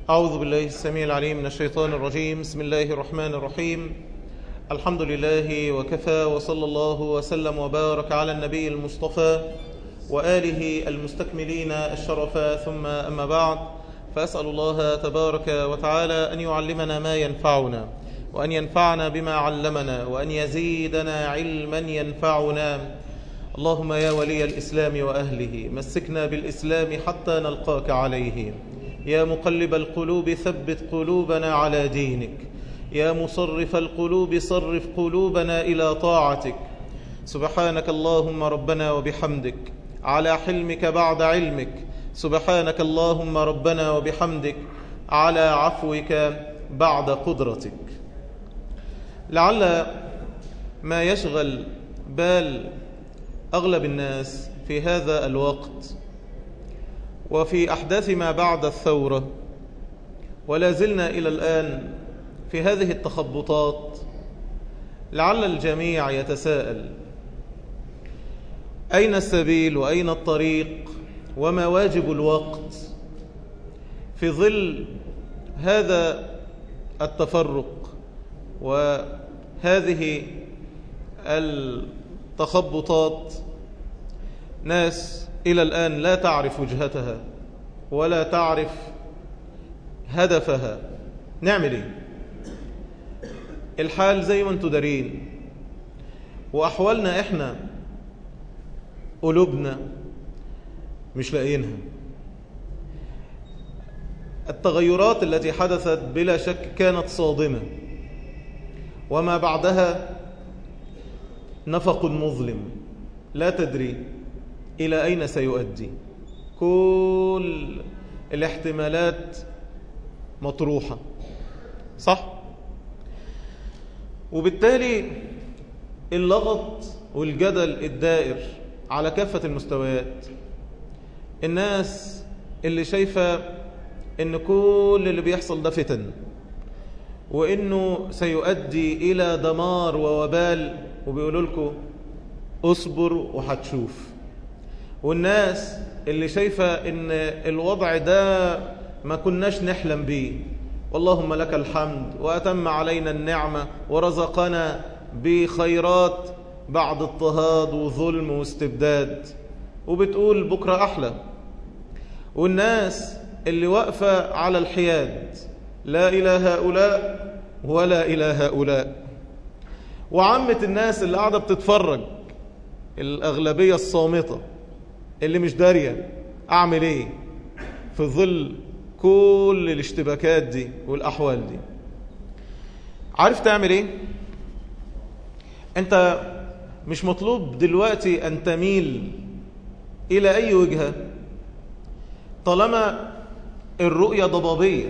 أعوذ بالله السميع العليم من الشيطان الرجيم بسم الله الرحمن الرحيم الحمد لله وكفى وصلى الله وسلم وبارك على النبي المصطفى وآله المستكملين الشرفا ثم أما بعد فأسأل الله تبارك وتعالى أن يعلمنا ما ينفعنا وأن ينفعنا بما علمنا وأن يزيدنا علما ينفعنا اللهم يا ولي الإسلام وأهله مسكنا بالإسلام حتى نلقاك عليه يا مقلب القلوب ثبت قلوبنا على دينك يا مصرف القلوب صرف قلوبنا إلى طاعتك سبحانك اللهم ربنا وبحمدك على حلمك بعد علمك سبحانك اللهم ربنا وبحمدك على عفوك بعد قدرتك لعل ما يشغل بال أغلب الناس في هذا الوقت وفي أحداث ما بعد الثورة ولا زلنا إلى الآن في هذه التخبطات لعل الجميع يتساءل أين السبيل وأين الطريق وما واجب الوقت في ظل هذا التفرق وهذه التخبطات ناس إلى الآن لا تعرف وجهتها ولا تعرف هدفها نعمل ايه الحال زي ما انتوا دارين وأحوالنا إحنا قلوبنا مش لاقيينها التغيرات التي حدثت بلا شك كانت صادمة وما بعدها نفق مظلم لا تدري إلى أين سيؤدي كل الاحتمالات مطروحة صح؟ وبالتالي اللغط والجدل الدائر على كافة المستويات الناس اللي شايفة ان كل اللي بيحصل ده فتن وانه سيؤدي الى دمار ووبال وبيقولوا لكم اصبر وهتشوف والناس اللي شايفة ان الوضع ده ما كناش نحلم بيه اللهم لك الحمد وأتم علينا النعمة ورزقنا بخيرات بعد اضطهاد وظلم واستبداد وبتقول بكرة أحلى والناس اللي واقفة على الحياد لا إلى هؤلاء ولا إلى هؤلاء وعامة الناس اللي قاعدة بتتفرج الأغلبية الصامتة اللي مش دارية أعمل إيه في ظل كل الاشتباكات دي والأحوال دي عارف تعمل إيه أنت مش مطلوب دلوقتي أن تميل إلى أي وجهة طالما الرؤية ضبابية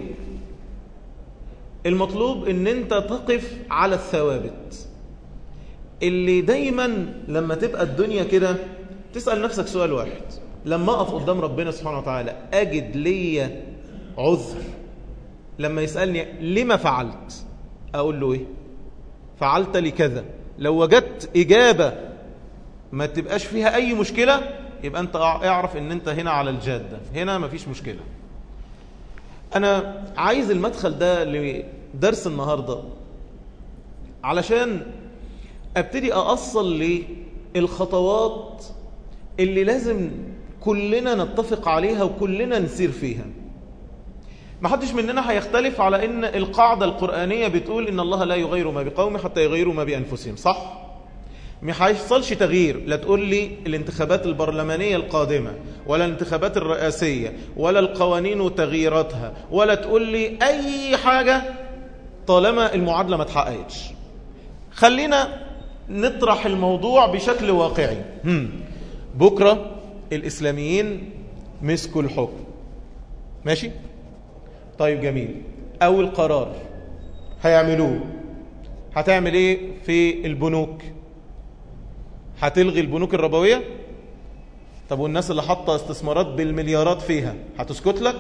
المطلوب ان انت تقف على الثوابت اللي دايما لما تبقى الدنيا كده تسأل نفسك سؤال واحد لما أقف قدام ربنا سبحانه وتعالى أجد لي عذر لما يسألني لما فعلت أقول له إيه فعلت لي كذا لو وجدت إجابة ما تبقاش فيها أي مشكلة يبقى أنت اعرف أن أنت هنا على الجادة هنا ما فيش مشكلة أنا عايز المدخل ده لدرس النهاردة علشان أبتدي أأصل للخطوات اللي لازم كلنا نتفق عليها وكلنا نسير فيها ما حدش مننا هيختلف على ان القاعدة القرآنية بتقول ان الله لا يغير ما بقوم حتى يغيروا ما بأنفسهم صح؟ ما هيحصلش تغيير لا تقول لي الانتخابات البرلمانية القادمة ولا الانتخابات الرئاسية ولا القوانين وتغييراتها ولا تقول لي أي حاجة طالما المعادلة ما تحققتش خلينا نطرح الموضوع بشكل واقعي هم. بكرة الإسلاميين مسكوا الحكم ماشي؟ طيب جميل أول قرار هيعملوه هتعمل ايه في البنوك هتلغي البنوك الربوية طب والناس اللي حاطه استثمارات بالمليارات فيها هتسكت لك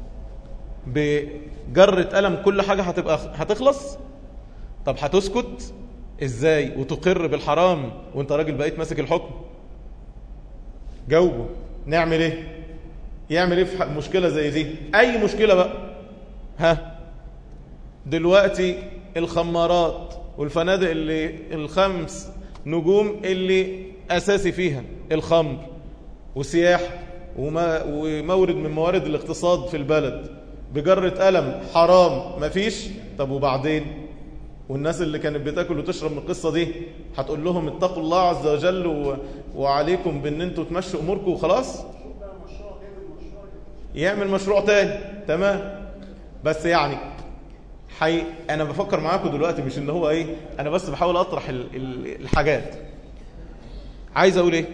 بجرة قلم كل حاجة هتبقى هتخلص طب هتسكت ازاي وتقر بالحرام وانت راجل بقيت ماسك الحكم جاوبه نعمل ايه يعمل ايه في مشكلة زي دي اي مشكلة بقى ها دلوقتي الخمارات والفنادق اللي الخمس نجوم اللي أساسي فيها الخمر وسياحة وما ومورد من موارد الاقتصاد في البلد بجرة قلم حرام مفيش طب وبعدين والناس اللي كانت بتاكل وتشرب من القصة دي هتقول لهم اتقوا الله عز وجل و... وعليكم بان انتوا تمشوا اموركم وخلاص يعمل مشروع تاني تمام بس يعني حي... انا بفكر معاكم دلوقتي مش ان هو ايه انا بس بحاول اطرح ال... ال... الحاجات عايز اقول ايه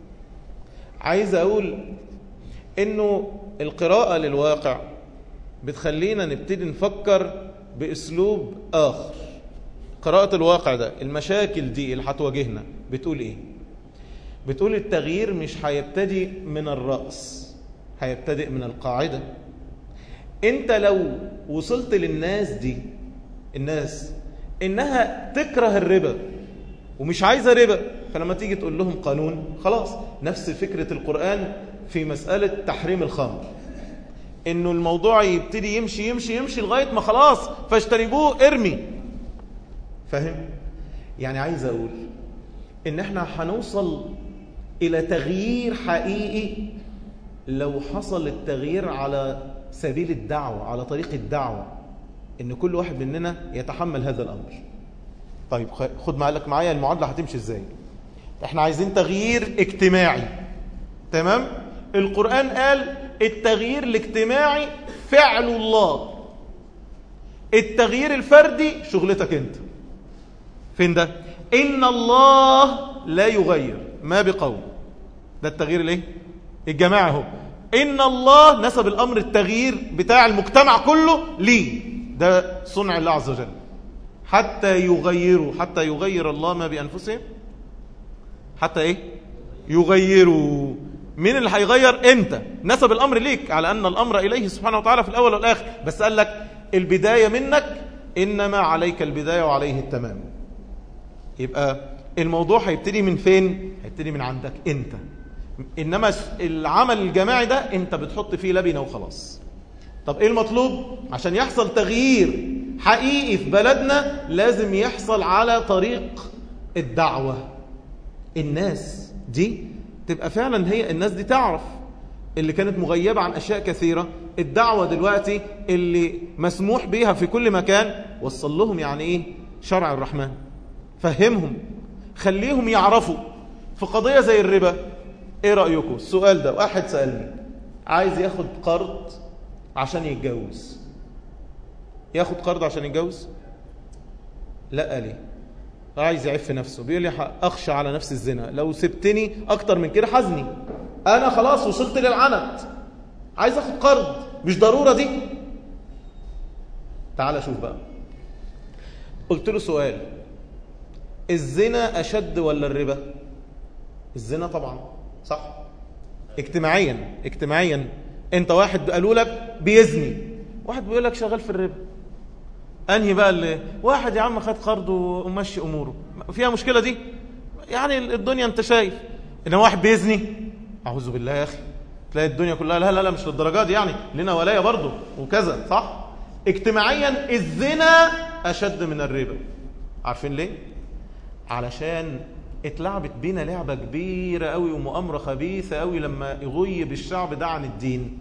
عايز اقول انه القراءة للواقع بتخلينا نبتدي نفكر باسلوب اخر قراءة الواقع ده المشاكل دي اللي هتواجهنا بتقول ايه بتقول التغيير مش هيبتدي من الرأس هيبتدئ من القاعدة انت لو وصلت للناس دي الناس انها تكره الربا ومش عايزة ربا فلما تيجي تقول لهم قانون خلاص نفس فكرة القرآن في مسألة تحريم الخمر انه الموضوع يبتدي يمشي يمشي يمشي لغاية ما خلاص فاجتنبوه ارمي فاهم يعني عايز اقول ان احنا هنوصل الى تغيير حقيقي لو حصل التغيير على سبيل الدعوة على طريق الدعوة ان كل واحد مننا يتحمل هذا الامر طيب خد معلك معايا المعادلة هتمشي ازاي احنا عايزين تغيير اجتماعي تمام القرآن قال التغيير الاجتماعي فعل الله التغيير الفردي شغلتك انت فين ده ان الله لا يغير ما بقوم ده التغيير الايه الجماعي اهو ان الله نسب الامر التغيير بتاع المجتمع كله ليه ده صنع الله عز وجل حتى يغيروا حتى يغير الله ما بانفسهم حتى ايه يغيروا مين اللي هيغير انت نسب الامر ليك على ان الامر اليه سبحانه وتعالى في الاول والاخر بس قال لك البدايه منك انما عليك البدايه وعليه التمام يبقى الموضوع هيبتدي من فين هيبتدي من عندك انت انما العمل الجماعي ده انت بتحط فيه لبنه وخلاص طب ايه المطلوب عشان يحصل تغيير حقيقي في بلدنا لازم يحصل على طريق الدعوه الناس دي تبقى فعلا هي الناس دي تعرف اللي كانت مغيبة عن أشياء كثيرة الدعوة دلوقتي اللي مسموح بيها في كل مكان وصل لهم يعني إيه شرع الرحمن فهمهم خليهم يعرفوا في قضية زي الربا إيه رأيكم السؤال ده واحد سألني عايز ياخد قرض عشان يتجوز ياخد قرض عشان يتجوز لا ليه عايز يعف نفسه بيقول لي أخشى على نفس الزنا لو سبتني أكتر من كده حزني أنا خلاص وصلت للعنت عايز أخد قرض مش ضرورة دي تعال شوف بقى قلت له سؤال الزنا أشد ولا الربا الزنا طبعا صح اجتماعيا اجتماعيا انت واحد قالوا لك بيزني واحد بيقول لك شغال في الربا انهي بقى اللي واحد يا عم خد قرض ومشي اموره فيها مشكله دي يعني الدنيا انت شايف ان واحد بيزني اعوذ بالله يا اخي تلاقي الدنيا كلها لا لا لا مش للدرجات دي يعني لنا ولايه برضه وكذا صح اجتماعيا الزنا اشد من الربا عارفين ليه علشان اتلعبت بينا لعبه كبيره قوي ومؤامره خبيثه قوي لما يغيب الشعب ده عن الدين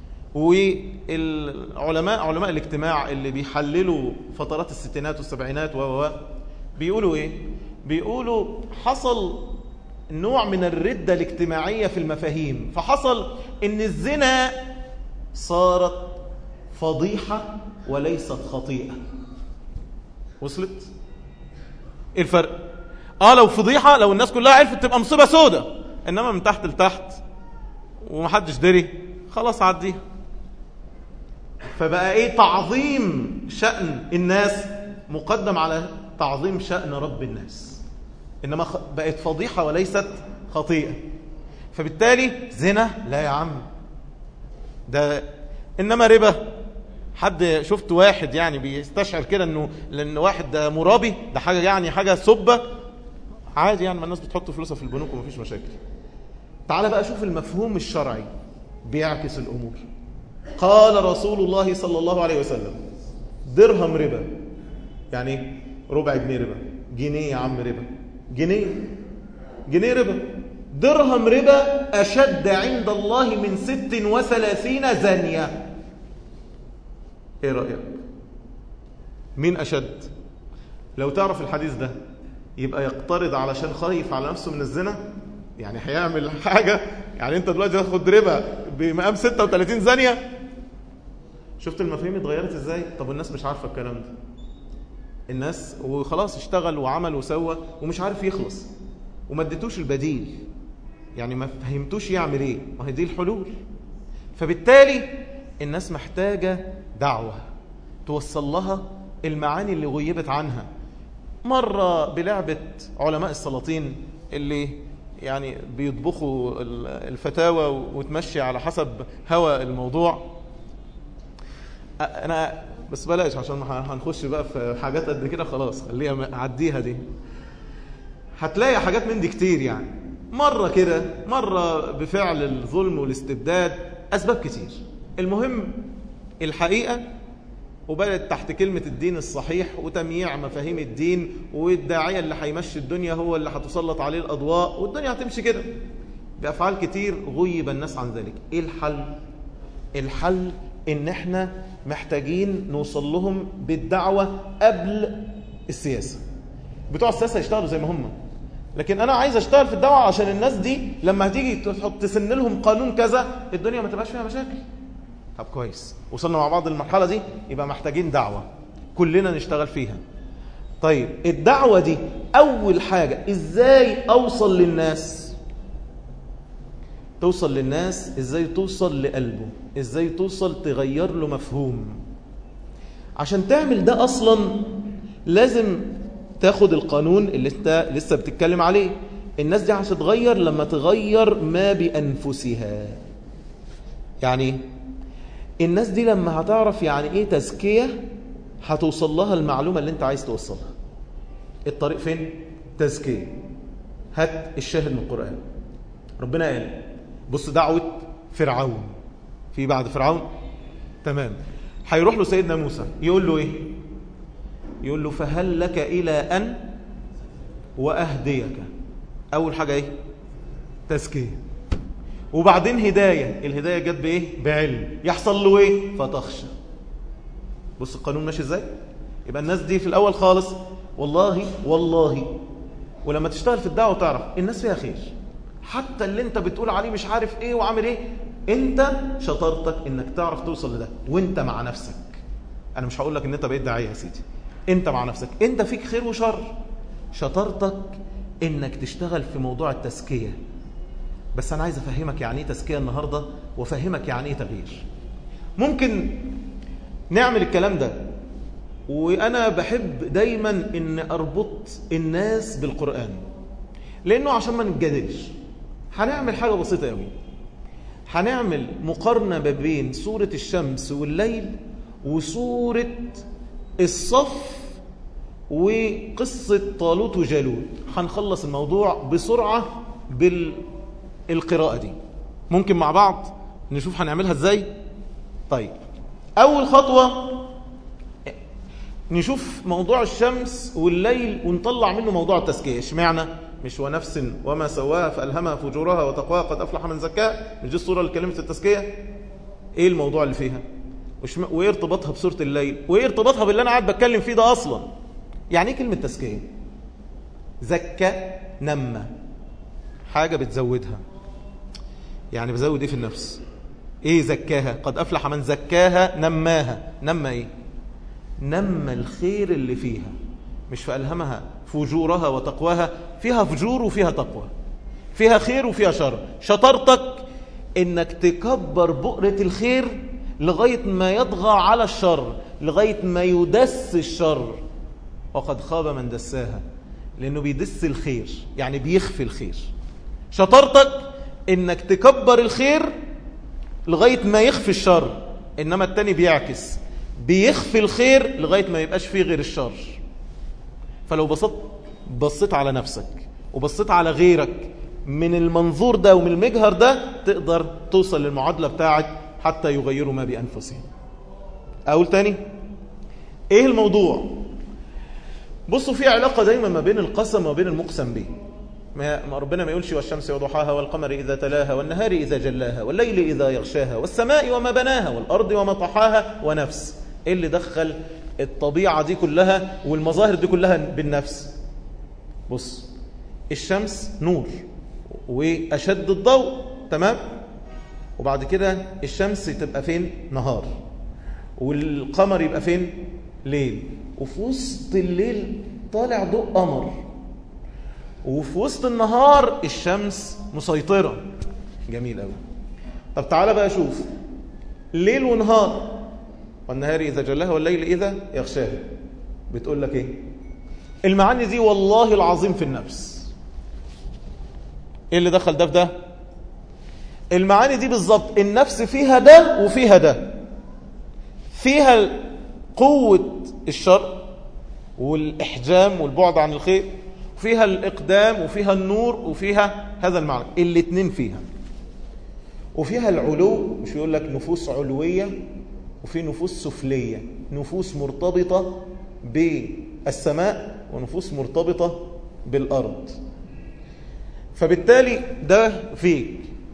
والعلماء علماء الاجتماع اللي بيحللوا فترات الستينات والسبعينات و بيقولوا ايه بيقولوا حصل نوع من الردة الاجتماعية في المفاهيم فحصل ان الزنا صارت فضيحة وليست خطيئة وصلت ايه الفرق اه لو فضيحة لو الناس كلها عرفت تبقى مصيبة سودة انما من تحت لتحت ومحدش دري خلاص عديها فبقى ايه تعظيم شأن الناس مقدم على تعظيم شأن رب الناس انما بقت فضيحة وليست خطيئة فبالتالي زنا لا يا عم ده انما ربا حد شفت واحد يعني بيستشعر كده انه لان واحد ده مرابي ده حاجه يعني حاجه سبه عادي يعني ما الناس بتحط فلوسها في البنوك ومفيش مشاكل تعال بقى شوف المفهوم الشرعي بيعكس الامور قال رسول الله صلى الله عليه وسلم درهم ربا يعني ربع جنيه ربا جنيه يا عم ربا جنيه جنيه ربا درهم ربا أشد عند الله من ست وثلاثين زانية ايه رأيك مين أشد لو تعرف الحديث ده يبقى يقترض علشان خايف على نفسه من الزنا يعني هيعمل حاجة يعني انت دلوقتي تاخد ربا بمقام 36 زانية شفت المفاهيم اتغيرت ازاي طب الناس مش عارفة الكلام ده الناس وخلاص اشتغل وعمل وسوى ومش عارف يخلص وما اديتوش البديل يعني ما فهمتوش يعمل ايه ما هي دي الحلول فبالتالي الناس محتاجة دعوة توصل لها المعاني اللي غيبت عنها مرة بلعبة علماء السلاطين اللي يعني بيطبخوا الفتاوى وتمشي على حسب هوى الموضوع انا بس بلاش عشان هنخش بقى في حاجات قد كده خلاص خليها عديها دي هتلاقي حاجات من دي كتير يعني مرة كده مرة بفعل الظلم والاستبداد أسباب كتير المهم الحقيقة وبدأت تحت كلمة الدين الصحيح وتمييع مفاهيم الدين والداعية اللي هيمشي الدنيا هو اللي هتسلط عليه الأضواء والدنيا هتمشي كده بأفعال كتير غيب الناس عن ذلك إيه الحل؟ الحل إن إحنا محتاجين نوصل لهم بالدعوة قبل السياسة بتوع السياسة يشتغلوا زي ما هم لكن أنا عايز أشتغل في الدعوة عشان الناس دي لما هتيجي تحط تسن لهم قانون كذا الدنيا ما تبقاش فيها مشاكل طب كويس وصلنا مع بعض المرحلة دي يبقى محتاجين دعوة كلنا نشتغل فيها طيب الدعوة دي أول حاجة إزاي أوصل للناس توصل للناس إزاي توصل لقلبه إزاي توصل تغير له مفهوم عشان تعمل ده أصلا لازم تاخد القانون اللي انت لسه بتتكلم عليه الناس دي هتتغير لما تغير ما بأنفسها يعني الناس دي لما هتعرف يعني ايه تزكية هتوصل لها المعلومة اللي انت عايز توصلها الطريق فين؟ تزكية هات الشاهد من القرآن ربنا قال بص دعوة فرعون في بعد فرعون تمام هيروح له سيدنا موسى يقول له ايه يقول له فهل لك إلى أن وأهديك أول حاجة إيه تزكية وبعدين هداية الهداية جت بإيه بعلم يحصل له إيه فتخشى بص القانون ماشي إزاي يبقى الناس دي في الأول خالص والله والله ولما تشتغل في الدعوة تعرف الناس فيها خير حتى اللي انت بتقول عليه مش عارف ايه وعامل ايه انت شطارتك انك تعرف توصل لده وانت مع نفسك انا مش هقول لك ان انت بقيت داعيه يا سيدي انت مع نفسك انت فيك خير وشر شطارتك انك تشتغل في موضوع التزكيه بس انا عايز افهمك يعني ايه تزكيه النهارده وافهمك يعني ايه تغيير ممكن نعمل الكلام ده وانا بحب دايما ان اربط الناس بالقران لانه عشان ما نتجادلش هنعمل حاجه بسيطه قوي هنعمل مقارنه ما بين سوره الشمس والليل وسوره الصف وقصة طالوت وجالوت هنخلص الموضوع بسرعة بالقراءة دي ممكن مع بعض نشوف هنعملها ازاي طيب أول خطوة نشوف موضوع الشمس والليل ونطلع منه موضوع التزكية اشمعنى مش ونفس وما سواها فألهمها فجورها وتقواها قد أفلح من زكاها مش دي الصورة اللي كلمة التزكية ايه الموضوع اللي فيها وايه ارتباطها بسورة الليل وايه ارتباطها باللي انا قاعد بتكلم فيه ده اصلا يعني ايه كلمة تزكية زكى نمى حاجة بتزودها يعني بزود ايه في النفس ايه زكاها قد افلح من زكاها نماها نمى ايه نمى الخير اللي فيها مش فألهمها فجورها وتقواها فيها فجور وفيها تقوى فيها خير وفيها شر شطارتك انك تكبر بؤرة الخير لغاية ما يطغى على الشر لغاية ما يدس الشر وقد خاب من دساها لأنه بيدس الخير يعني بيخفي الخير شطارتك إنك تكبر الخير لغاية ما يخفي الشر إنما التاني بيعكس بيخفي الخير لغاية ما يبقاش فيه غير الشر فلو بصيت بصيت على نفسك وبصيت على غيرك من المنظور ده ومن المجهر ده تقدر توصل للمعادلة بتاعت حتى يغيروا ما بأنفسهم أقول تاني إيه الموضوع بصوا في علاقة دايما ما بين القسم وبين المقسم به ما ربنا ما يقولش والشمس وضحاها والقمر إذا تلاها والنهار إذا جلاها والليل إذا يغشاها والسماء وما بناها والأرض وما طحاها ونفس إيه اللي دخل الطبيعة دي كلها والمظاهر دي كلها بالنفس بص الشمس نور وأشد الضوء تمام وبعد كده الشمس تبقى فين نهار والقمر يبقى فين ليل وفي وسط الليل طالع ضوء قمر وفي وسط النهار الشمس مسيطرة جميل قوي طب تعالى بقى شوف ليل ونهار والنهار إذا جلاها والليل إذا يغشاها بتقول لك إيه المعاني دي والله العظيم في النفس إيه اللي دخل ده في ده المعاني دي بالظبط النفس فيها ده وفيها ده فيها قوة الشر والإحجام والبعد عن الخير فيها الإقدام وفيها النور وفيها هذا المعنى الاثنين فيها وفيها العلو مش يقول لك نفوس علوية وفي نفوس سفلية نفوس مرتبطة بالسماء ونفوس مرتبطة بالأرض فبالتالي ده فيك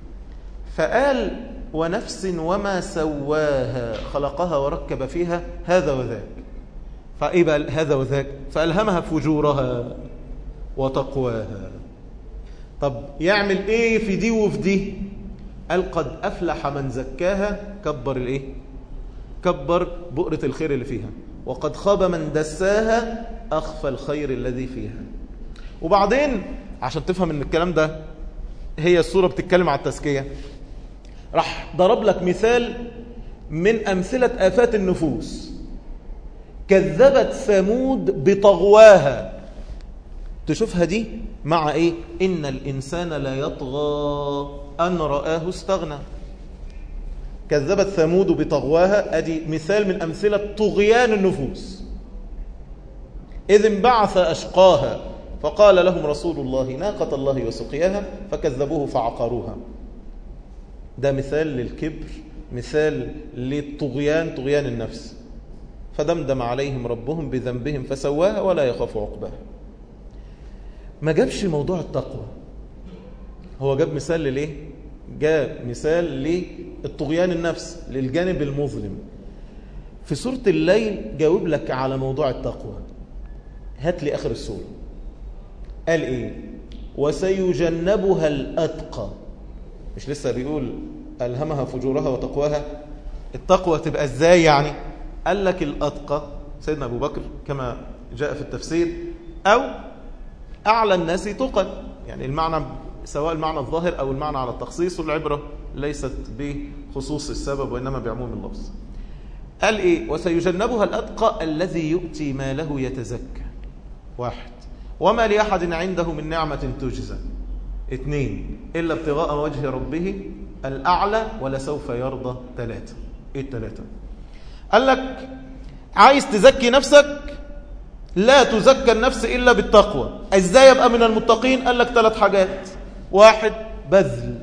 فقال ونفس وما سواها خلقها وركب فيها هذا وذاك فإيه بقى هذا وذاك فألهمها فجورها وتقواها طب يعمل ايه في دي وفي دي قال قد أفلح من زكاها كبر الايه كبر بؤرة الخير اللي فيها وقد خاب من دساها أخفى الخير الذي فيها وبعدين عشان تفهم ان الكلام ده هي الصورة بتتكلم على التزكية راح ضرب لك مثال من أمثلة آفات النفوس كذبت ثمود بطغواها تشوفها دي مع ايه ان الانسان لا يطغى ان رآه استغنى كذبت ثمود بطغواها ادي مثال من امثله طغيان النفوس اذ انبعث اشقاها فقال لهم رسول الله ناقة الله وسقياها فكذبوه فعقروها ده مثال للكبر مثال للطغيان طغيان النفس فدمدم عليهم ربهم بذنبهم فسواها ولا يخاف عقباها ما جابش موضوع التقوى هو جاب مثال لليه جاب مثال للطغيان النفس للجانب المظلم في سورة الليل جاوب لك على موضوع التقوى هات لي آخر السورة قال إيه وسيجنبها الأتقى مش لسه بيقول ألهمها فجورها وتقواها التقوى تبقى إزاي يعني قال لك الأتقى سيدنا أبو بكر كما جاء في التفسير أو أعلى الناس تقى يعني المعنى سواء المعنى الظاهر أو المعنى على التخصيص والعبرة ليست بخصوص السبب وإنما بعموم اللفظ قال إيه وسيجنبها الأتقى الذي يؤتي ماله يتزكى واحد وما لأحد عنده من نعمة تجزى اثنين إلا ابتغاء وجه ربه الأعلى ولسوف يرضى ثلاثة إيه الثلاثة قال لك عايز تزكي نفسك لا تزكى النفس إلا بالتقوى ازاي يبقى من المتقين قال لك ثلاث حاجات واحد بذل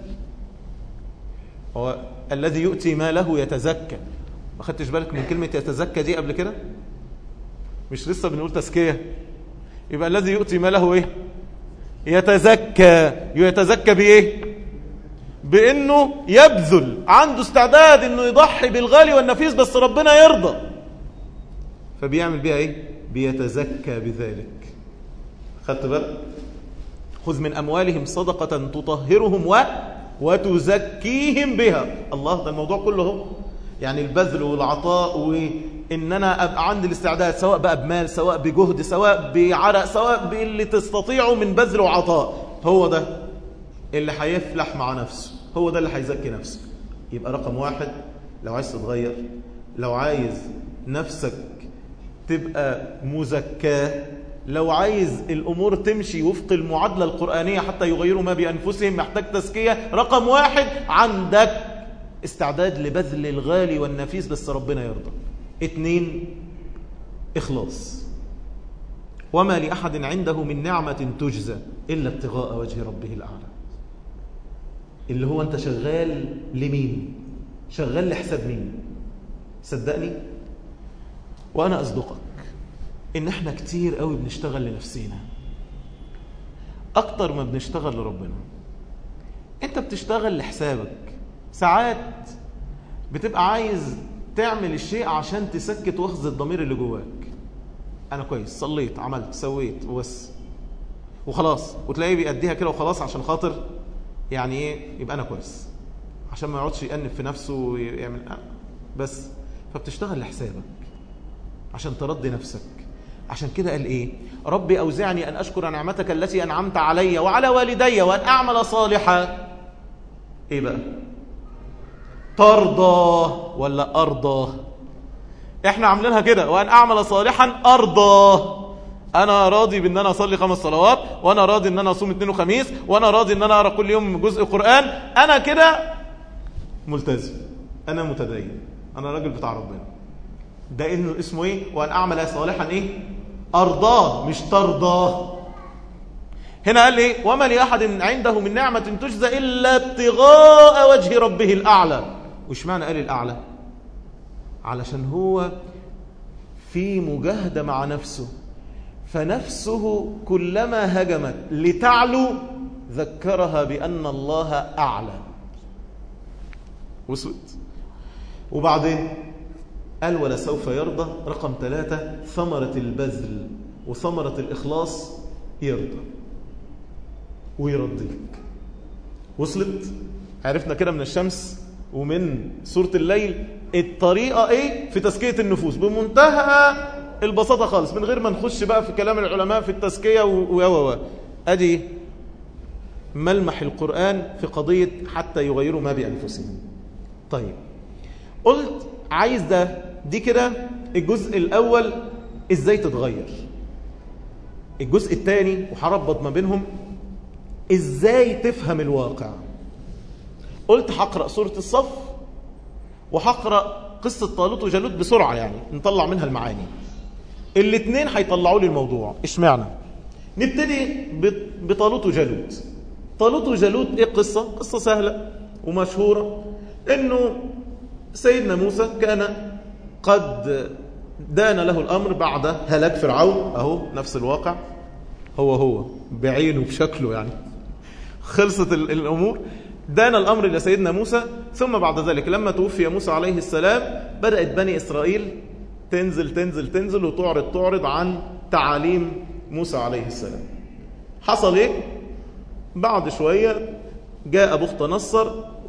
هو الذي يؤتي ماله يتزكى ما خدتش بالك من كلمة يتزكى دي قبل كده مش لسه بنقول تزكية يبقى الذي يؤتي ماله ايه يتزكى يتزكى بايه بانه يبذل عنده استعداد انه يضحي بالغالي والنفيس بس ربنا يرضى فبيعمل بيها ايه بيتزكى بذلك خدت بالك خذ من أموالهم صدقة تطهرهم و... وتزكيهم بها الله ده الموضوع كله هو يعني البذل والعطاء وإن أنا أبقى عندي الاستعداد سواء بقى بمال سواء بجهد سواء بعرق سواء باللي تستطيعه من بذل وعطاء هو ده اللي هيفلح مع نفسه هو ده اللي هيزكي نفسه يبقى رقم واحد لو عايز تتغير لو عايز نفسك تبقى مزكاه لو عايز الأمور تمشي وفق المعادلة القرآنية حتى يغيروا ما بأنفسهم محتاج تزكية رقم واحد عندك استعداد لبذل الغالي والنفيس بس ربنا يرضى اتنين إخلاص وما لأحد عنده من نعمة تجزى إلا ابتغاء وجه ربه الأعلى اللي هو أنت شغال لمين شغال لحساب مين صدقني وانا اصدقك ان احنا كتير قوي بنشتغل لنفسينا اكتر ما بنشتغل لربنا انت بتشتغل لحسابك ساعات بتبقى عايز تعمل الشيء عشان تسكت وخز الضمير اللي جواك انا كويس صليت عملت سويت وبس وخلاص وتلاقيه بيأديها كده وخلاص عشان خاطر يعني ايه يبقى انا كويس عشان ما يقعدش يأنب في نفسه ويعمل بس فبتشتغل لحسابك عشان ترضي نفسك عشان كده قال ايه ربي اوزعني ان اشكر نعمتك التي انعمت علي وعلى والدي وان اعمل صالحا ايه بقى ترضى ولا ارضى احنا عاملينها كده وان اعمل صالحا ارضى انا راضي بان انا اصلي خمس صلوات وانا راضي ان انا اصوم اثنين وخميس وانا راضي ان انا اقرا كل يوم جزء قران انا كده ملتزم انا متدين انا راجل بتاع ربنا ده انه اسمه ايه وان اعمل صالحا ايه ارضاه مش ترضاه هنا قال ايه وما لاحد عنده من نعمه تجزى الا ابتغاء وجه ربه الاعلى وش معنى قال الاعلى علشان هو في مجاهده مع نفسه فنفسه كلما هجمت لتعلو ذكرها بان الله اعلى وسوت وبعدين قال ولسوف يرضى رقم ثلاثة ثمرة البذل وثمرة الإخلاص يرضى ويرضيك وصلت عرفنا كده من الشمس ومن سورة الليل الطريقة ايه في تزكية النفوس بمنتهى البساطة خالص من غير ما نخش بقى في كلام العلماء في التزكية و و ادي ملمح القرآن في قضية حتى يغيروا ما بأنفسهم طيب قلت عايز ده دي كده الجزء الأول ازاي تتغير الجزء الثاني وهربط ما بينهم ازاي تفهم الواقع قلت هقرأ سورة الصف وهقرأ قصة طالوت وجالوت بسرعة يعني نطلع منها المعاني الاثنين هيطلعوا لي الموضوع اشمعنى نبتدي بطالوت وجالوت طالوت وجالوت ايه القصة قصة سهلة ومشهورة انه سيدنا موسى كان قد دان له الأمر بعد هلاك فرعون أهو نفس الواقع هو هو بعينه بشكله يعني خلصت الأمور دان الأمر إلى سيدنا موسى ثم بعد ذلك لما توفي موسى عليه السلام بدأت بني إسرائيل تنزل تنزل تنزل وتعرض تعرض عن تعاليم موسى عليه السلام حصل ايه بعد شوية جاء بخت نصر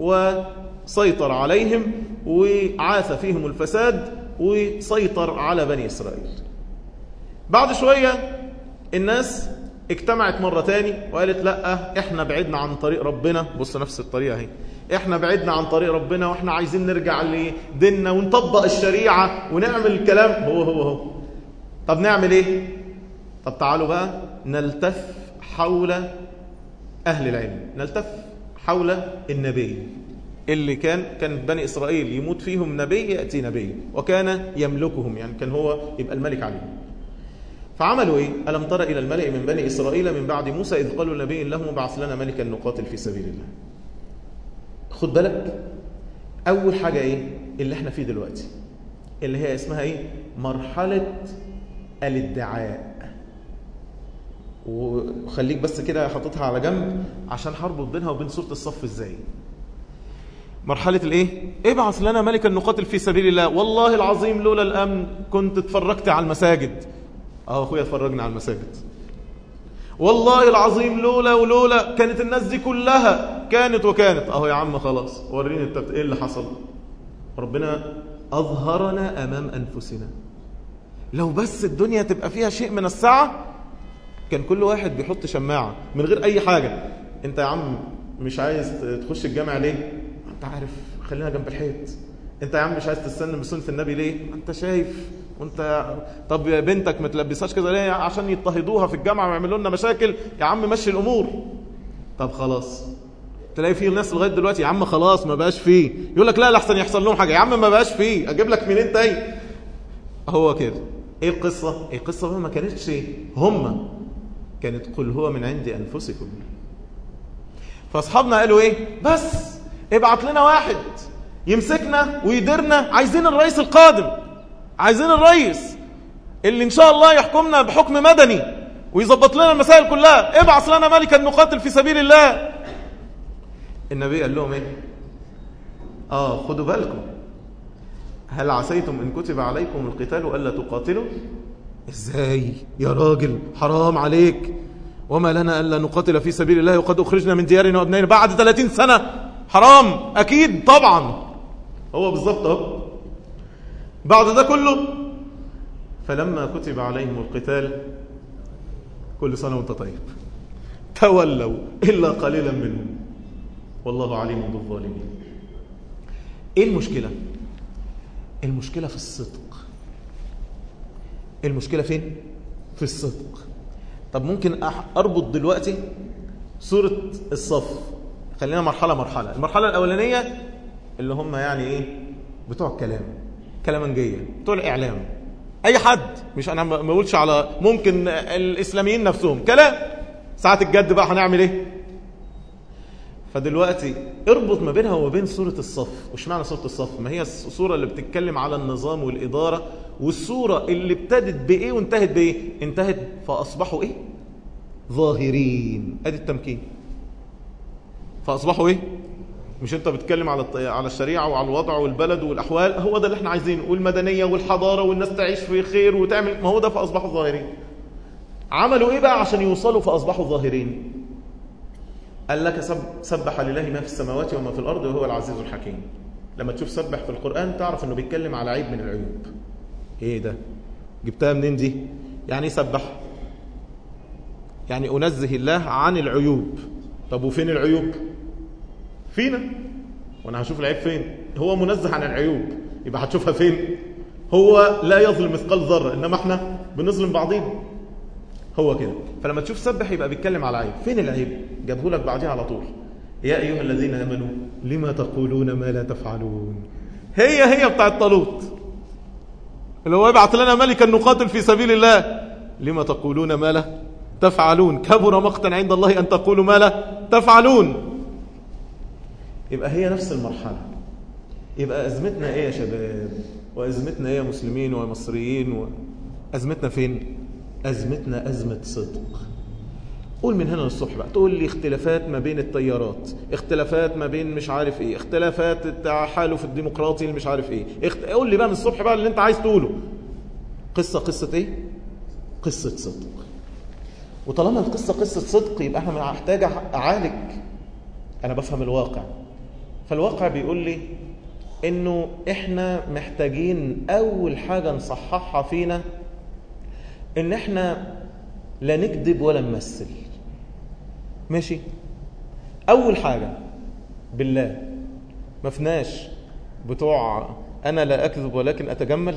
وسيطر عليهم وعاث فيهم الفساد وسيطر على بني إسرائيل بعد شوية الناس اجتمعت مرة تاني وقالت لا احنا بعدنا عن طريق ربنا بص نفس الطريقة اهي احنا بعدنا عن طريق ربنا واحنا عايزين نرجع لديننا ونطبق الشريعة ونعمل الكلام هو هو هو طب نعمل ايه طب تعالوا بقى نلتف حول اهل العلم نلتف حول النبي اللي كان كان بني إسرائيل يموت فيهم نبي يأتي نبي وكان يملكهم يعني كان هو يبقى الملك عليهم فعملوا ايه ألم تر إلى الملئ من بني إسرائيل من بعد موسى إذ قالوا النبي لهم ابعث لنا ملكا نقاتل في سبيل الله خد بالك أول حاجة ايه اللي احنا فيه دلوقتي اللي هي اسمها ايه مرحلة الادعاء وخليك بس كده حاططها على جنب عشان هربط بينها وبين سورة الصف ازاي مرحلة الايه ابعث لنا ملكا نقاتل في سبيل الله والله العظيم لولا الامن كنت اتفرجت على المساجد اه اخويا اتفرجنا على المساجد والله العظيم لولا ولولا كانت الناس دي كلها كانت وكانت اهو يا عم خلاص وريني انت ايه اللي حصل ربنا اظهرنا امام انفسنا لو بس الدنيا تبقى فيها شيء من السعه كان كل واحد بيحط شماعه من غير اي حاجه انت يا عم مش عايز تخش الجامع ليه انت عارف خلينا جنب الحيط انت يا عم مش عايز تستنى بسنه النبي ليه انت شايف وانت طب بنتك ما تلبسهاش كده ليه عشان يضطهدوها في الجامعه ويعملوا لنا مشاكل يا عم مشي الامور طب خلاص تلاقي في ناس لغايه دلوقتي يا عم خلاص ما بقاش فيه يقول لك لا لاحسن يحصل لهم حاجه يا عم ما بقاش فيه اجيب لك منين تاني هو كده ايه القصه ايه القصه بقى ما كانتش هم كانت قل هو من عند انفسكم فاصحابنا قالوا ايه بس ابعت لنا واحد يمسكنا ويديرنا عايزين الرئيس القادم عايزين الرئيس اللي ان شاء الله يحكمنا بحكم مدني ويظبط لنا المسائل كلها ابعث لنا ملكا نقاتل في سبيل الله النبي قال لهم ايه اه خدوا بالكم هل عسيتم ان كتب عليكم القتال الا تقاتلوا ازاي يا راجل حرام عليك وما لنا الا نقاتل في سبيل الله وقد اخرجنا من ديارنا وابنائنا بعد 30 سنه حرام اكيد طبعا هو بالظبط اهو بعد ده كله فلما كتب عليهم القتال كل سنه وانت طيب تولوا الا قليلا منهم والله عليم بالظالمين ايه المشكله المشكله في الصدق المشكله فين في الصدق طب ممكن اربط دلوقتي سوره الصف خلينا مرحله مرحله المرحله الاولانيه اللي هم يعني ايه بتوع الكلام كلامنجيه بتوع الاعلام اي حد مش انا ما بقولش على ممكن الاسلاميين نفسهم كلام ساعه الجد بقى هنعمل ايه فدلوقتي اربط ما بينها وما بين سورة الصف وش معنى سورة الصف ما هي السورة اللي بتتكلم على النظام والإدارة والسورة اللي ابتدت بإيه وانتهت بإيه انتهت فأصبحوا إيه ظاهرين ادي التمكين فأصبحوا إيه مش انت بتتكلم على على الشريعة وعلى الوضع والبلد والأحوال هو ده اللي احنا عايزينه والمدنية والحضارة والناس تعيش في خير وتعمل ما هو ده فأصبحوا ظاهرين عملوا إيه بقى عشان يوصلوا فأصبحوا ظاهرين قال لك سب سبح لله ما في السماوات وما في الأرض وهو العزيز الحكيم لما تشوف سبح في القرآن تعرف أنه بيتكلم على عيب من العيوب إيه ده جبتها منين دي يعني سبح يعني أنزه الله عن العيوب طب وفين العيوب فينا وانا هشوف العيب فين هو منزه عن العيوب يبقى هتشوفها فين هو لا يظلم مثقال ذره انما احنا بنظلم بعضين هو كده فلما تشوف سبح يبقى بيتكلم على عيب فين العيب جابه لك بعديها على طول يا ايها الذين امنوا لما تقولون ما لا تفعلون هي هي بتاعت طالوت اللي هو يبعث لنا ملكا نقاتل في سبيل الله لما تقولون ما لا تفعلون كبر مقتا عند الله ان تقولوا ما لا تفعلون يبقى هي نفس المرحله يبقى ازمتنا ايه يا شباب وازمتنا ايه يا مسلمين ومصريين ازمتنا فين أزمتنا أزمة صدق قول من هنا للصبح بقى تقول لي اختلافات ما بين التيارات اختلافات ما بين مش عارف ايه اختلافات التحالف الديمقراطي اللي مش عارف ايه اخت... قول لي بقى من الصبح بقى اللي انت عايز تقوله قصة قصة ايه قصة صدق وطالما القصة قصة صدق يبقى احنا محتاج اعالج انا بفهم الواقع فالواقع بيقول لي انه احنا محتاجين اول حاجة نصححها فينا ان احنا لا نكذب ولا نمثل ماشي اول حاجة بالله ما فناش بتوع انا لا اكذب ولكن اتجمل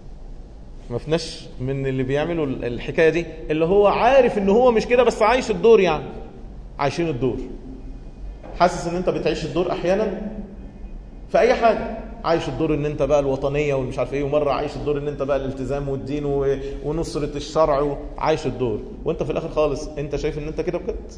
ما فناش من اللي بيعملوا الحكاية دي اللي هو عارف ان هو مش كده بس عايش الدور يعني عايشين الدور حاسس ان انت بتعيش الدور احيانا في اي حاجة عايش الدور ان انت بقى الوطنيه والمش عارف ايه ومره عايش الدور ان انت بقى الالتزام والدين ونصره الشرع عايش الدور وانت في الاخر خالص انت شايف ان انت كده بجد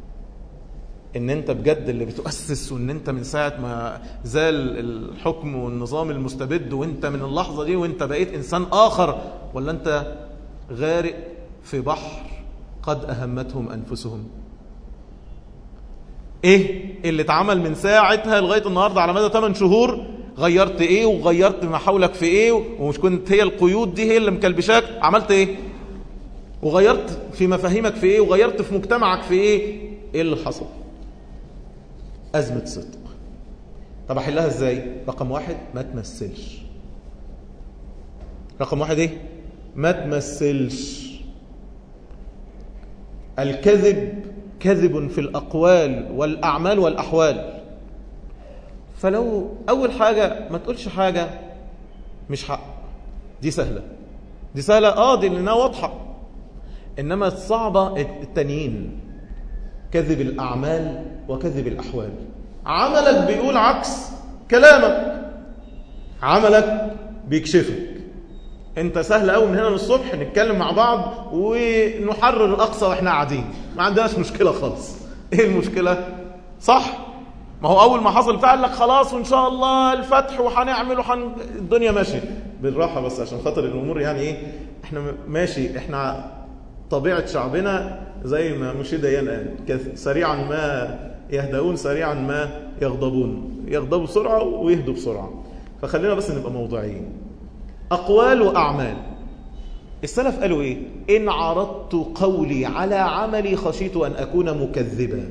ان انت بجد اللي بتؤسس وان انت من ساعه ما زال الحكم والنظام المستبد وانت من اللحظه دي وانت بقيت انسان اخر ولا انت غارق في بحر قد اهمتهم انفسهم ايه اللي اتعمل من ساعتها لغايه النهارده على مدى 8 شهور غيرت ايه وغيرت محاولك في ايه ومش كنت هي القيود دي هي اللي مكلبشاك عملت ايه وغيرت في مفاهيمك في ايه وغيرت في مجتمعك في ايه ايه اللي حصل ازمه صدق طب احلها ازاي رقم واحد ما تمثلش رقم واحد ايه ما تمثلش الكذب كذب في الاقوال والاعمال والاحوال فلو أول حاجة ما تقولش حاجة مش حق دي سهلة دي سهلة آه دي لأنها واضحة إنما الصعبة التانيين كذب الأعمال وكذب الأحوال عملك بيقول عكس كلامك عملك بيكشفك انت سهل قوي من هنا للصبح نتكلم مع بعض ونحرر الاقصى واحنا قاعدين ما عندناش مشكله خالص ايه المشكله صح ما هو اول ما حصل بتاع قال لك خلاص وان شاء الله الفتح وهنعمل وحن الدنيا ماشيه بالراحه بس عشان خاطر الامور يعني ايه احنا ماشي احنا طبيعه شعبنا زي ما مشي ديان قال سريعا ما يهدؤون سريعا ما يغضبون يغضبوا بسرعه ويهدوا بسرعه فخلينا بس نبقى موضوعيين اقوال واعمال السلف قالوا ايه ان عرضت قولي على عملي خشيت ان اكون مكذبا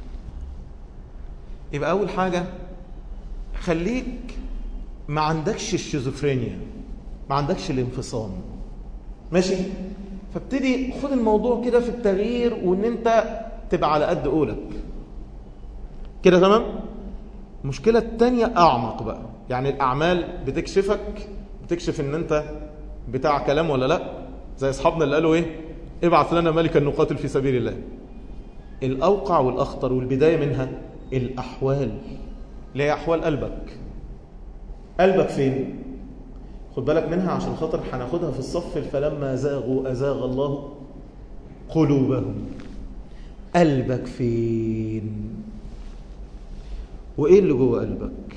يبقى اول حاجه خليك ما عندكش الشيزوفرينيا ما عندكش الانفصام ماشي فابتدي خد الموضوع كده في التغيير وان انت تبقى على قد قولك كده تمام المشكلة التانية أعمق بقى يعني الأعمال بتكشفك بتكشف ان انت بتاع كلام ولا لا زي اصحابنا اللي قالوا ايه ابعث لنا ملكا نقاتل في سبيل الله الأوقع والأخطر والبداية منها الأحوال اللي هي أحوال قلبك قلبك فين خد بالك منها عشان خاطر هناخدها في الصف فلما زاغوا أزاغ الله قلوبهم قلبك فين وإيه اللي جوه قلبك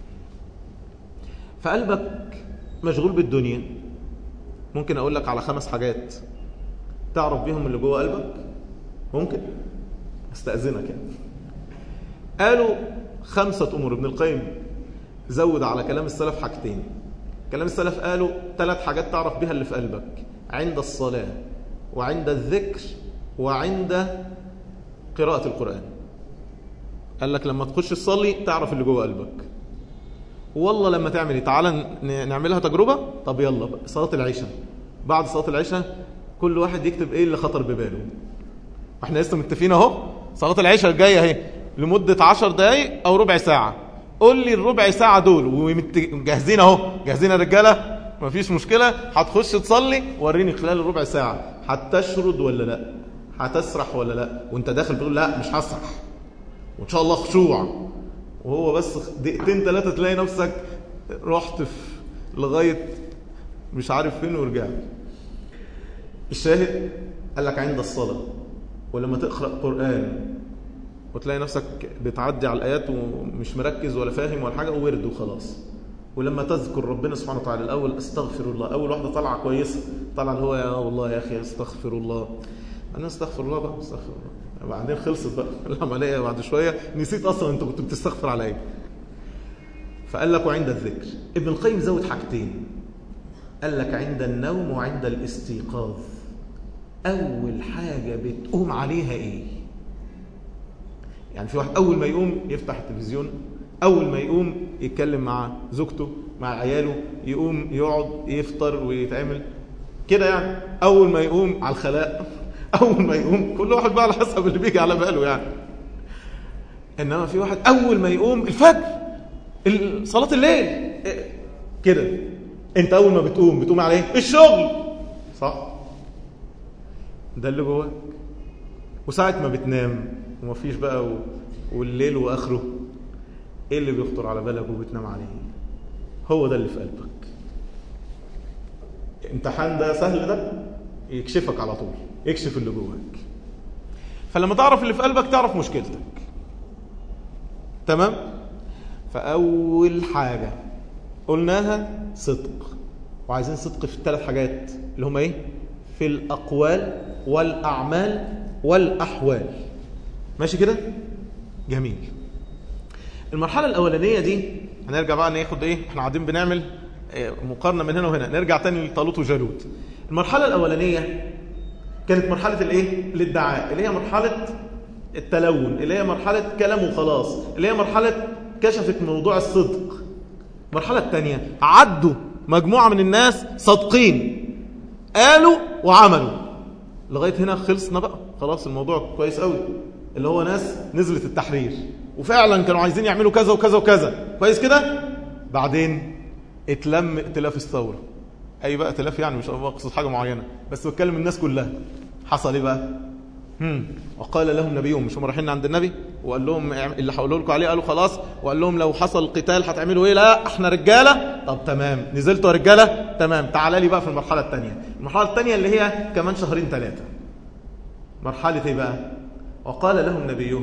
فقلبك مشغول بالدنيا ممكن أقول لك على خمس حاجات تعرف بيهم اللي جوه قلبك ممكن استأذنك يعني قالوا خمسة أمور ابن القيم زود على كلام السلف حاجتين كلام السلف قالوا ثلاث حاجات تعرف بها اللي في قلبك عند الصلاة وعند الذكر وعند قراءة القرآن قال لك لما تخش تصلي تعرف اللي جوه قلبك والله لما تعمل ايه تعالى نعملها تجربة طب يلا صلاة العشاء بعد صلاة العشاء كل واحد يكتب ايه اللي خطر بباله احنا لسه متفقين اهو صلاة العشاء الجاية اهي لمدة عشر دقايق او ربع ساعة قول لي الربع ساعة دول وجاهزين اهو جاهزين يا رجالة مفيش مشكلة هتخش تصلي وريني خلال الربع ساعة هتشرد ولا لا هتسرح ولا لا وانت داخل بتقول لا مش هسرح وان شاء الله خشوع وهو بس دقيقتين ثلاثة تلاقي نفسك رحت في لغاية مش عارف فين ورجعت الشاهد قال لك عند الصلاة ولما تقرأ قرآن وتلاقي نفسك بتعدي على الآيات ومش مركز ولا فاهم ولا حاجة وورد وخلاص ولما تذكر ربنا سبحانه وتعالى الأول استغفر الله أول واحدة طالعة كويسة طالعة اللي هو يا والله يا أخي استغفر الله أنا استغفر الله بقى استغفر الله بعدين خلصت بقى العملية بعد شوية نسيت أصلا أنت كنت بتستغفر على إيه فقال لك وعند الذكر ابن القيم زود حاجتين قال لك عند النوم وعند الاستيقاظ أول حاجة بتقوم عليها إيه يعني في واحد أول ما يقوم يفتح التلفزيون أول ما يقوم يتكلم مع زوجته مع عياله يقوم يقعد يفطر ويتعمل كده يعني أول ما يقوم على الخلاء أول ما يقوم كل واحد بقى على حسب اللي بيجي على باله يعني إنما في واحد أول ما يقوم الفجر صلاة الليل كده أنت أول ما بتقوم بتقوم على إيه؟ الشغل صح ده اللي جواك وساعة ما بتنام ومفيش بقى و... والليل واخره ايه اللي بيخطر على بالك وبتنام عليه هو ده اللي في قلبك امتحان ده سهل ده يكشفك على طول يكشف اللي جواك فلما تعرف اللي في قلبك تعرف مشكلتك تمام فاول حاجه قلناها صدق وعايزين صدق في الثلاث حاجات اللي هم ايه في الاقوال والاعمال والاحوال ماشي كده جميل المرحله الاولانيه دي هنرجع بقى ناخد ايه احنا قاعدين بنعمل مقارنه من هنا وهنا نرجع تاني لطالوت وجالوت المرحله الاولانيه كانت مرحله الايه الادعاء اللي هي مرحله التلون اللي هي مرحله كلام وخلاص اللي هي مرحله كشفت موضوع الصدق المرحله الثانيه عدوا مجموعه من الناس صادقين قالوا وعملوا لغايه هنا خلصنا بقى خلاص الموضوع كويس قوي اللي هو ناس نزلت التحرير وفعلا كانوا عايزين يعملوا كذا وكذا وكذا كويس كده بعدين اتلم ائتلاف الثوره اي بقى ائتلاف يعني مش اقصد حاجه معينه بس بتكلم الناس كلها حصل ايه بقى هم. وقال لهم نبيهم مش هم رايحين عند النبي وقال لهم اللي هقوله لكم عليه قالوا خلاص وقال لهم لو حصل قتال هتعملوا ايه لا احنا رجاله طب تمام نزلتوا يا رجاله تمام تعالى لي بقى في المرحله الثانيه المرحله الثانيه اللي هي كمان شهرين ثلاثه مرحله ايه بقى وقال لهم نبيهم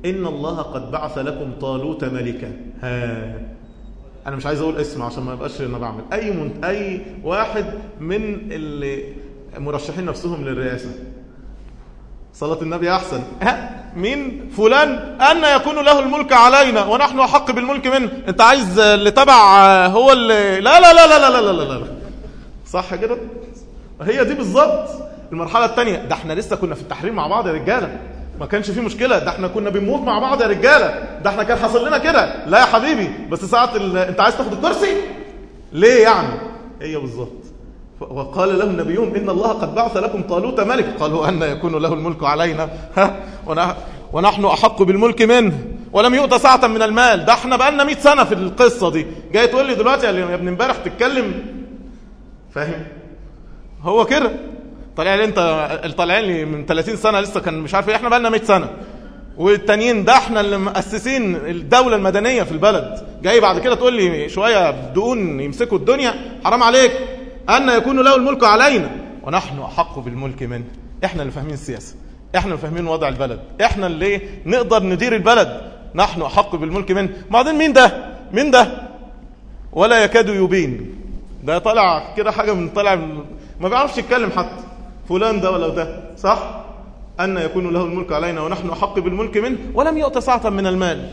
إن الله قد بعث لكم طالوت ملكا ها أنا مش عايز أقول اسم عشان ما يبقاش أنا بعمل أي من... أي واحد من اللي مرشحين نفسهم للرئاسة صلاة النبي أحسن ها مين فلان أن يكون له الملك علينا ونحن أحق بالملك منه أنت عايز اللي تبع هو اللي لا لا لا لا لا لا لا لا, لا. صح كده هي دي بالظبط المرحلة الثانية ده احنا لسه كنا في التحرير مع بعض يا رجالة ما كانش في مشكلة ده احنا كنا بنموت مع بعض يا رجالة ده احنا كان حصل لنا كده لا يا حبيبي بس ساعة ال... انت عايز تاخد الكرسي ليه يعني هي بالظبط وقال لهم نبيهم إن الله قد بعث لكم طالوت ملك قالوا أن يكون له الملك علينا ها ونحن أحق بالملك منه ولم يؤت ساعة من المال ده احنا بقالنا 100 سنة في القصة دي جاي تقول لي دلوقتي يا ابن امبارح تتكلم فاهم هو كده طالع لي انت طالعين لي من 30 سنة لسه كان مش عارف ايه احنا بقالنا 100 سنة والتانيين ده احنا اللي مؤسسين الدولة المدنية في البلد جاي بعد كده تقول لي شوية بدون يمسكوا الدنيا حرام عليك أن يكون له الملك علينا ونحن أحق بالملك منه احنا اللي فاهمين السياسة احنا اللي فاهمين وضع البلد احنا اللي نقدر ندير البلد نحن أحق بالملك منه بعدين مين ده مين ده ولا يكاد يبين ده طلع كده حاجة من طلع من ما بيعرفش يتكلم حتى فلان ده ولا ده صح أن يكون له الملك علينا ونحن أحق بالملك منه ولم يؤت سعة من المال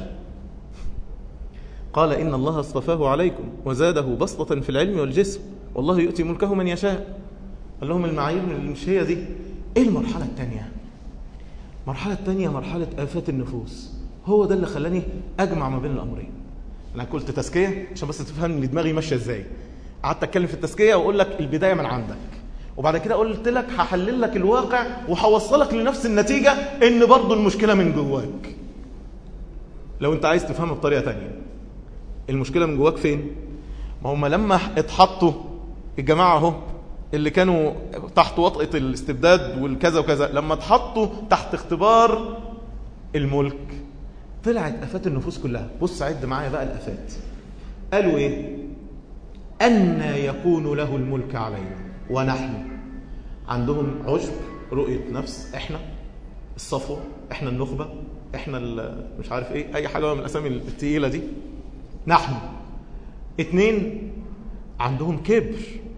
قال إن الله اصطفاه عليكم وزاده بسطة في العلم والجسم والله يؤتي ملكه من يشاء قال لهم المعايير مش هي دي ايه المرحلة الثانية المرحلة الثانية مرحلة آفات النفوس هو ده اللي خلاني أجمع ما بين الأمرين أنا قلت تزكية عشان بس تفهم ان دماغي ماشية إزاي قعدت أتكلم في التزكية وأقول لك البداية من عندك وبعد كده قلت لك هحلل لك الواقع وهوصلك لنفس النتيجة إن برضو المشكلة من جواك لو أنت عايز تفهمها بطريقة تانية المشكلة من جواك فين ما هم لما اتحطوا الجماعة اهو اللي كانوا تحت وطأة الاستبداد والكذا وكذا لما اتحطوا تحت اختبار الملك طلعت افات النفوس كلها بص عد معايا بقى الافات قالوا ايه ان يكون له الملك علينا ونحن عندهم عجب رؤية نفس احنا الصفوة احنا النخبة احنا مش عارف ايه اي حاجة من الاسامي التقيلة دي نحن اتنين عندهم كبر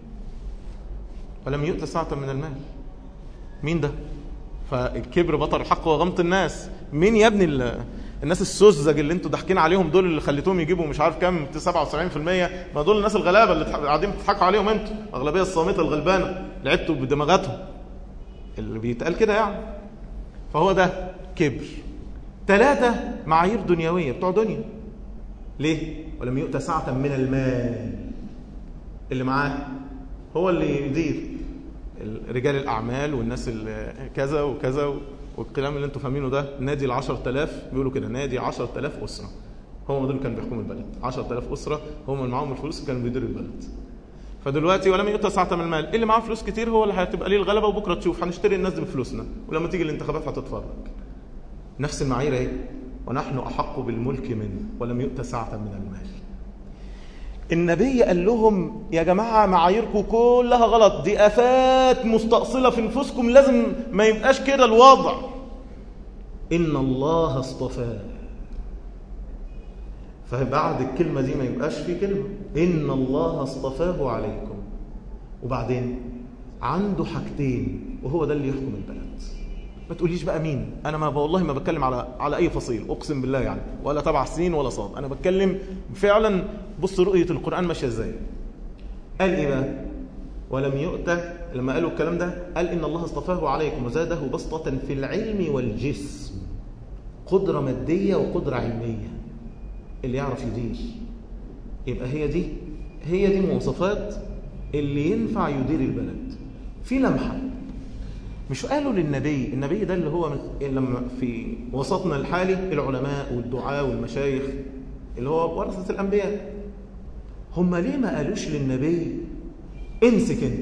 ولم يؤت ساعة من المال مين ده فالكبر بطر الحق وغمط الناس مين يا ابني الناس السذج اللي انتوا ضاحكين عليهم دول اللي خليتوهم يجيبوا مش عارف كام 77% ما دول الناس الغلابه اللي قاعدين بتضحكوا عليهم انتوا اغلبيه الصامته الغلبانه لعبتوا بدماغاتهم اللي بيتقال كده يعني فهو ده كبر ثلاثة معايير دنيوية بتوع دنيا ليه؟ ولم يؤت ساعة من المال اللي معاه هو اللي يدير رجال الأعمال والناس اللي كذا وكذا والكلام اللي انتوا فاهمينه ده نادي ال 10000 بيقولوا كده نادي 10000 أسرة هم دول كانوا بيحكموا البلد 10000 أسرة هم اللي معاهم الفلوس كانوا بيديروا البلد فدلوقتي ولم يؤت ساعة من المال اللي معاه فلوس كتير هو اللي هتبقى ليه الغلبة وبكرة تشوف هنشتري الناس دي بفلوسنا ولما تيجي الانتخابات هتتفرج نفس المعايير اهي ونحن أحق بالملك منه ولم يؤت ساعة من المال النبي قال لهم يا جماعة معاييركم كلها غلط دي آفات مستأصلة في نفوسكم لازم ما يبقاش كده الوضع إن الله اصطفاه فبعد الكلمة دي ما يبقاش في كلمة إن الله اصطفاه عليكم وبعدين عنده حاجتين وهو ده اللي يحكم البلد ما تقوليش بقى مين انا ما والله ما بتكلم على على اي فصيل اقسم بالله يعني ولا تبع سين ولا صاد انا بتكلم فعلا بص رؤيه القران ماشيه ازاي قال ايه بقى ولم يؤت لما قالوا الكلام ده قال ان الله اصطفاه عليكم وزاده بسطه في العلم والجسم قدره ماديه وقدره علميه اللي يعرف يدير يبقى هي دي هي دي مواصفات اللي ينفع يدير البلد في لمحه مش قالوا للنبي النبي ده اللي هو لما في وسطنا الحالي العلماء والدعاء والمشايخ اللي هو ورثة الأنبياء هم ليه ما قالوش للنبي امسك انت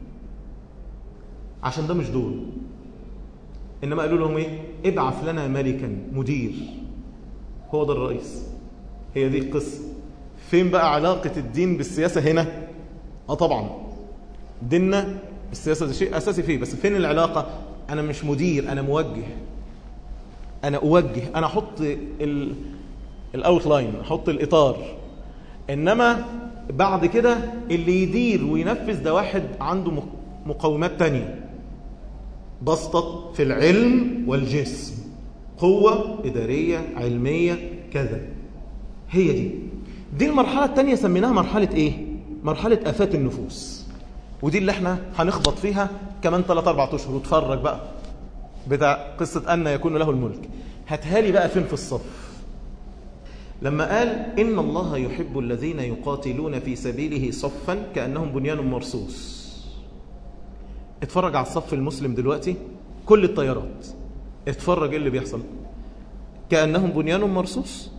عشان ده مش دور إنما قالوا لهم ايه ابعث لنا ملكا مدير هو ده الرئيس هي دي القصة فين بقى علاقة الدين بالسياسة هنا اه طبعا ديننا السياسة ده شيء أساسي فيه بس فين العلاقة أنا مش مدير أنا موجه انا اوجه انا احط الاوتلاين احط الاطار انما بعد كده اللي يدير وينفذ ده واحد عنده مقومات تانية بسطت في العلم والجسم قوة إدارية علمية كذا هي دي دي المرحلة التانية سميناها مرحلة ايه مرحلة آفات النفوس ودي اللي احنا هنخبط فيها كمان 3 4 اشهر وتفرج بقى بتاع قصة أن يكون له الملك هاتهالي بقى فين في الصف لما قال إن الله يحب الذين يقاتلون في سبيله صفا كأنهم بنيان مرصوص اتفرج على الصف المسلم دلوقتي كل الطيارات اتفرج ايه اللي بيحصل كأنهم بنيان مرصوص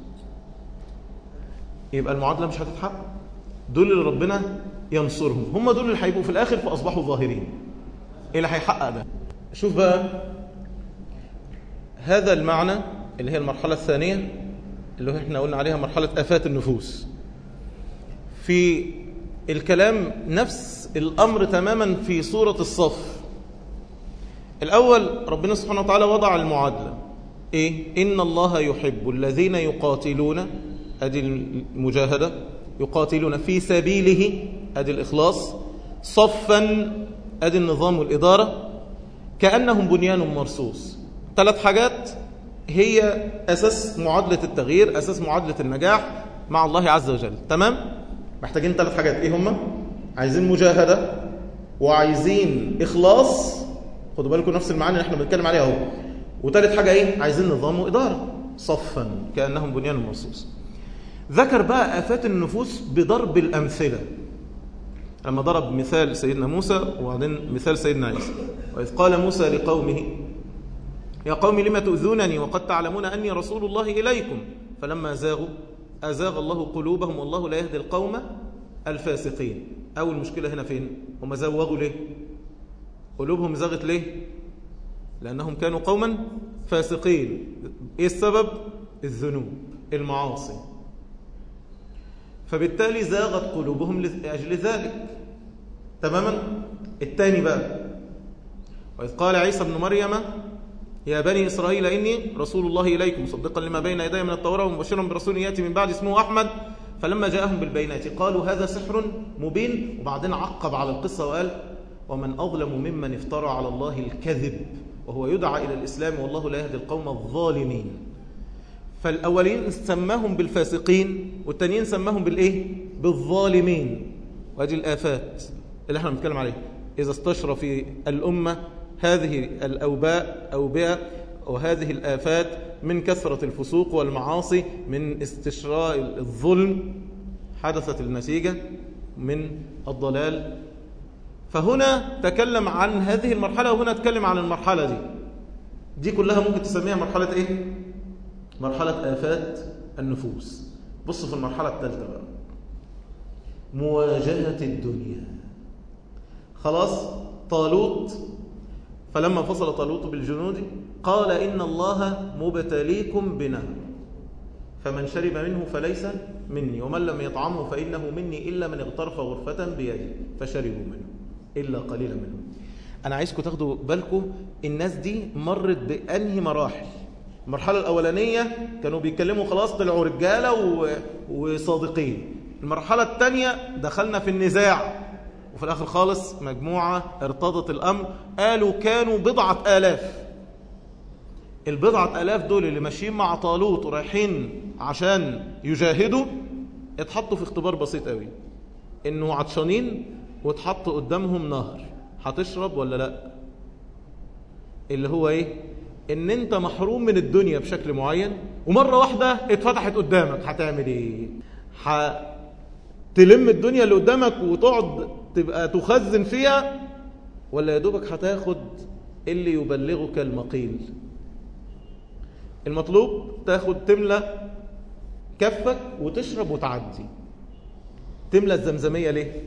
يبقى المعادلة مش هتتحقق دول اللي ربنا ينصرهم هم دول اللي هيبقوا في الآخر فأصبحوا ظاهرين ايه اللي هيحقق ده شوف بقى هذا المعنى اللي هي المرحلة الثانية اللي احنا قلنا عليها مرحلة آفات النفوس في الكلام نفس الأمر تماما في صورة الصف الأول ربنا سبحانه وتعالى وضع المعادلة إيه؟ إن الله يحب الذين يقاتلون أدي المجاهدة يقاتلون في سبيله أدي الإخلاص صفا أدي النظام والإدارة كأنهم بنيان مرصوص ثلاث حاجات هي أساس معادلة التغيير أساس معادلة النجاح مع الله عز وجل تمام؟ محتاجين ثلاث حاجات إيه هما؟ عايزين مجاهدة وعايزين إخلاص خدوا بالكم نفس المعاني اللي احنا بنتكلم عليها اهو وثالث حاجة إيه؟ عايزين نظام وإدارة صفا كأنهم بنيان مرصوص ذكر بقى آفات النفوس بضرب الأمثلة لما ضرب مثال سيدنا موسى وبعدين مثال سيدنا عيسى وإذ قال موسى لقومه يا قوم لم تؤذونني وقد تعلمون أني رسول الله إليكم فلما زاغوا أزاغ الله قلوبهم والله لا يهدي القوم الفاسقين أول مشكلة هنا فين هم زوغوا ليه قلوبهم زاغت ليه لأنهم كانوا قوما فاسقين إيه السبب الذنوب المعاصي فبالتالي زاغت قلوبهم لأجل ذلك تماما الثاني بقى وإذ قال عيسى ابن مريم يا بني إسرائيل إني رسول الله إليكم مصدقا لما بين يدي من التوراة ومبشرا برسول يأتي من بعد اسمه أحمد فلما جاءهم بالبينات قالوا هذا سحر مبين وبعدين عقب على القصة وقال ومن أظلم ممن افترى على الله الكذب وهو يدعى إلى الإسلام والله لا يهدي القوم الظالمين فالأولين سماهم بالفاسقين والتانيين سماهم بالإيه؟ بالظالمين وهذه الآفات اللي احنا بنتكلم عليها إذا استشرى في الأمة هذه الأوباء أوبئة وهذه الآفات من كثرة الفسوق والمعاصي من استشراء الظلم حدثت النتيجة من الضلال فهنا تكلم عن هذه المرحلة وهنا تكلم عن المرحلة دي دي كلها ممكن تسميها مرحلة ايه مرحلة آفات النفوس بص في المرحلة الثالثة بقى مواجهة الدنيا خلاص طالوت فلما فصل طالوت بالجنود قال إن الله مبتليكم بنهر فمن شرب منه فليس مني ومن لم يطعمه فإنه مني إلا من اغترف غرفة بيده فشربوا منه إلا قليلا منهم أنا عايزكم تاخدوا بالكم الناس دي مرت بأنهي مراحل المرحلة الأولانية كانوا بيتكلموا خلاص طلعوا رجالة و... وصادقين المرحلة الثانية دخلنا في النزاع وفي الآخر خالص مجموعة ارتضت الأمر قالوا كانوا بضعة آلاف البضعة آلاف دول اللي ماشيين مع طالوت ورايحين عشان يجاهدوا اتحطوا في اختبار بسيط قوي انه عطشانين واتحط قدامهم نهر هتشرب ولا لا اللي هو ايه ان انت محروم من الدنيا بشكل معين ومرة واحدة اتفتحت قدامك هتعمل ايه هتلم الدنيا اللي قدامك وتقعد تبقى تخزن فيها ولا يا دوبك هتاخد اللي يبلغك المقيل المطلوب تاخد تملى كفك وتشرب وتعدي تملى الزمزمية ليه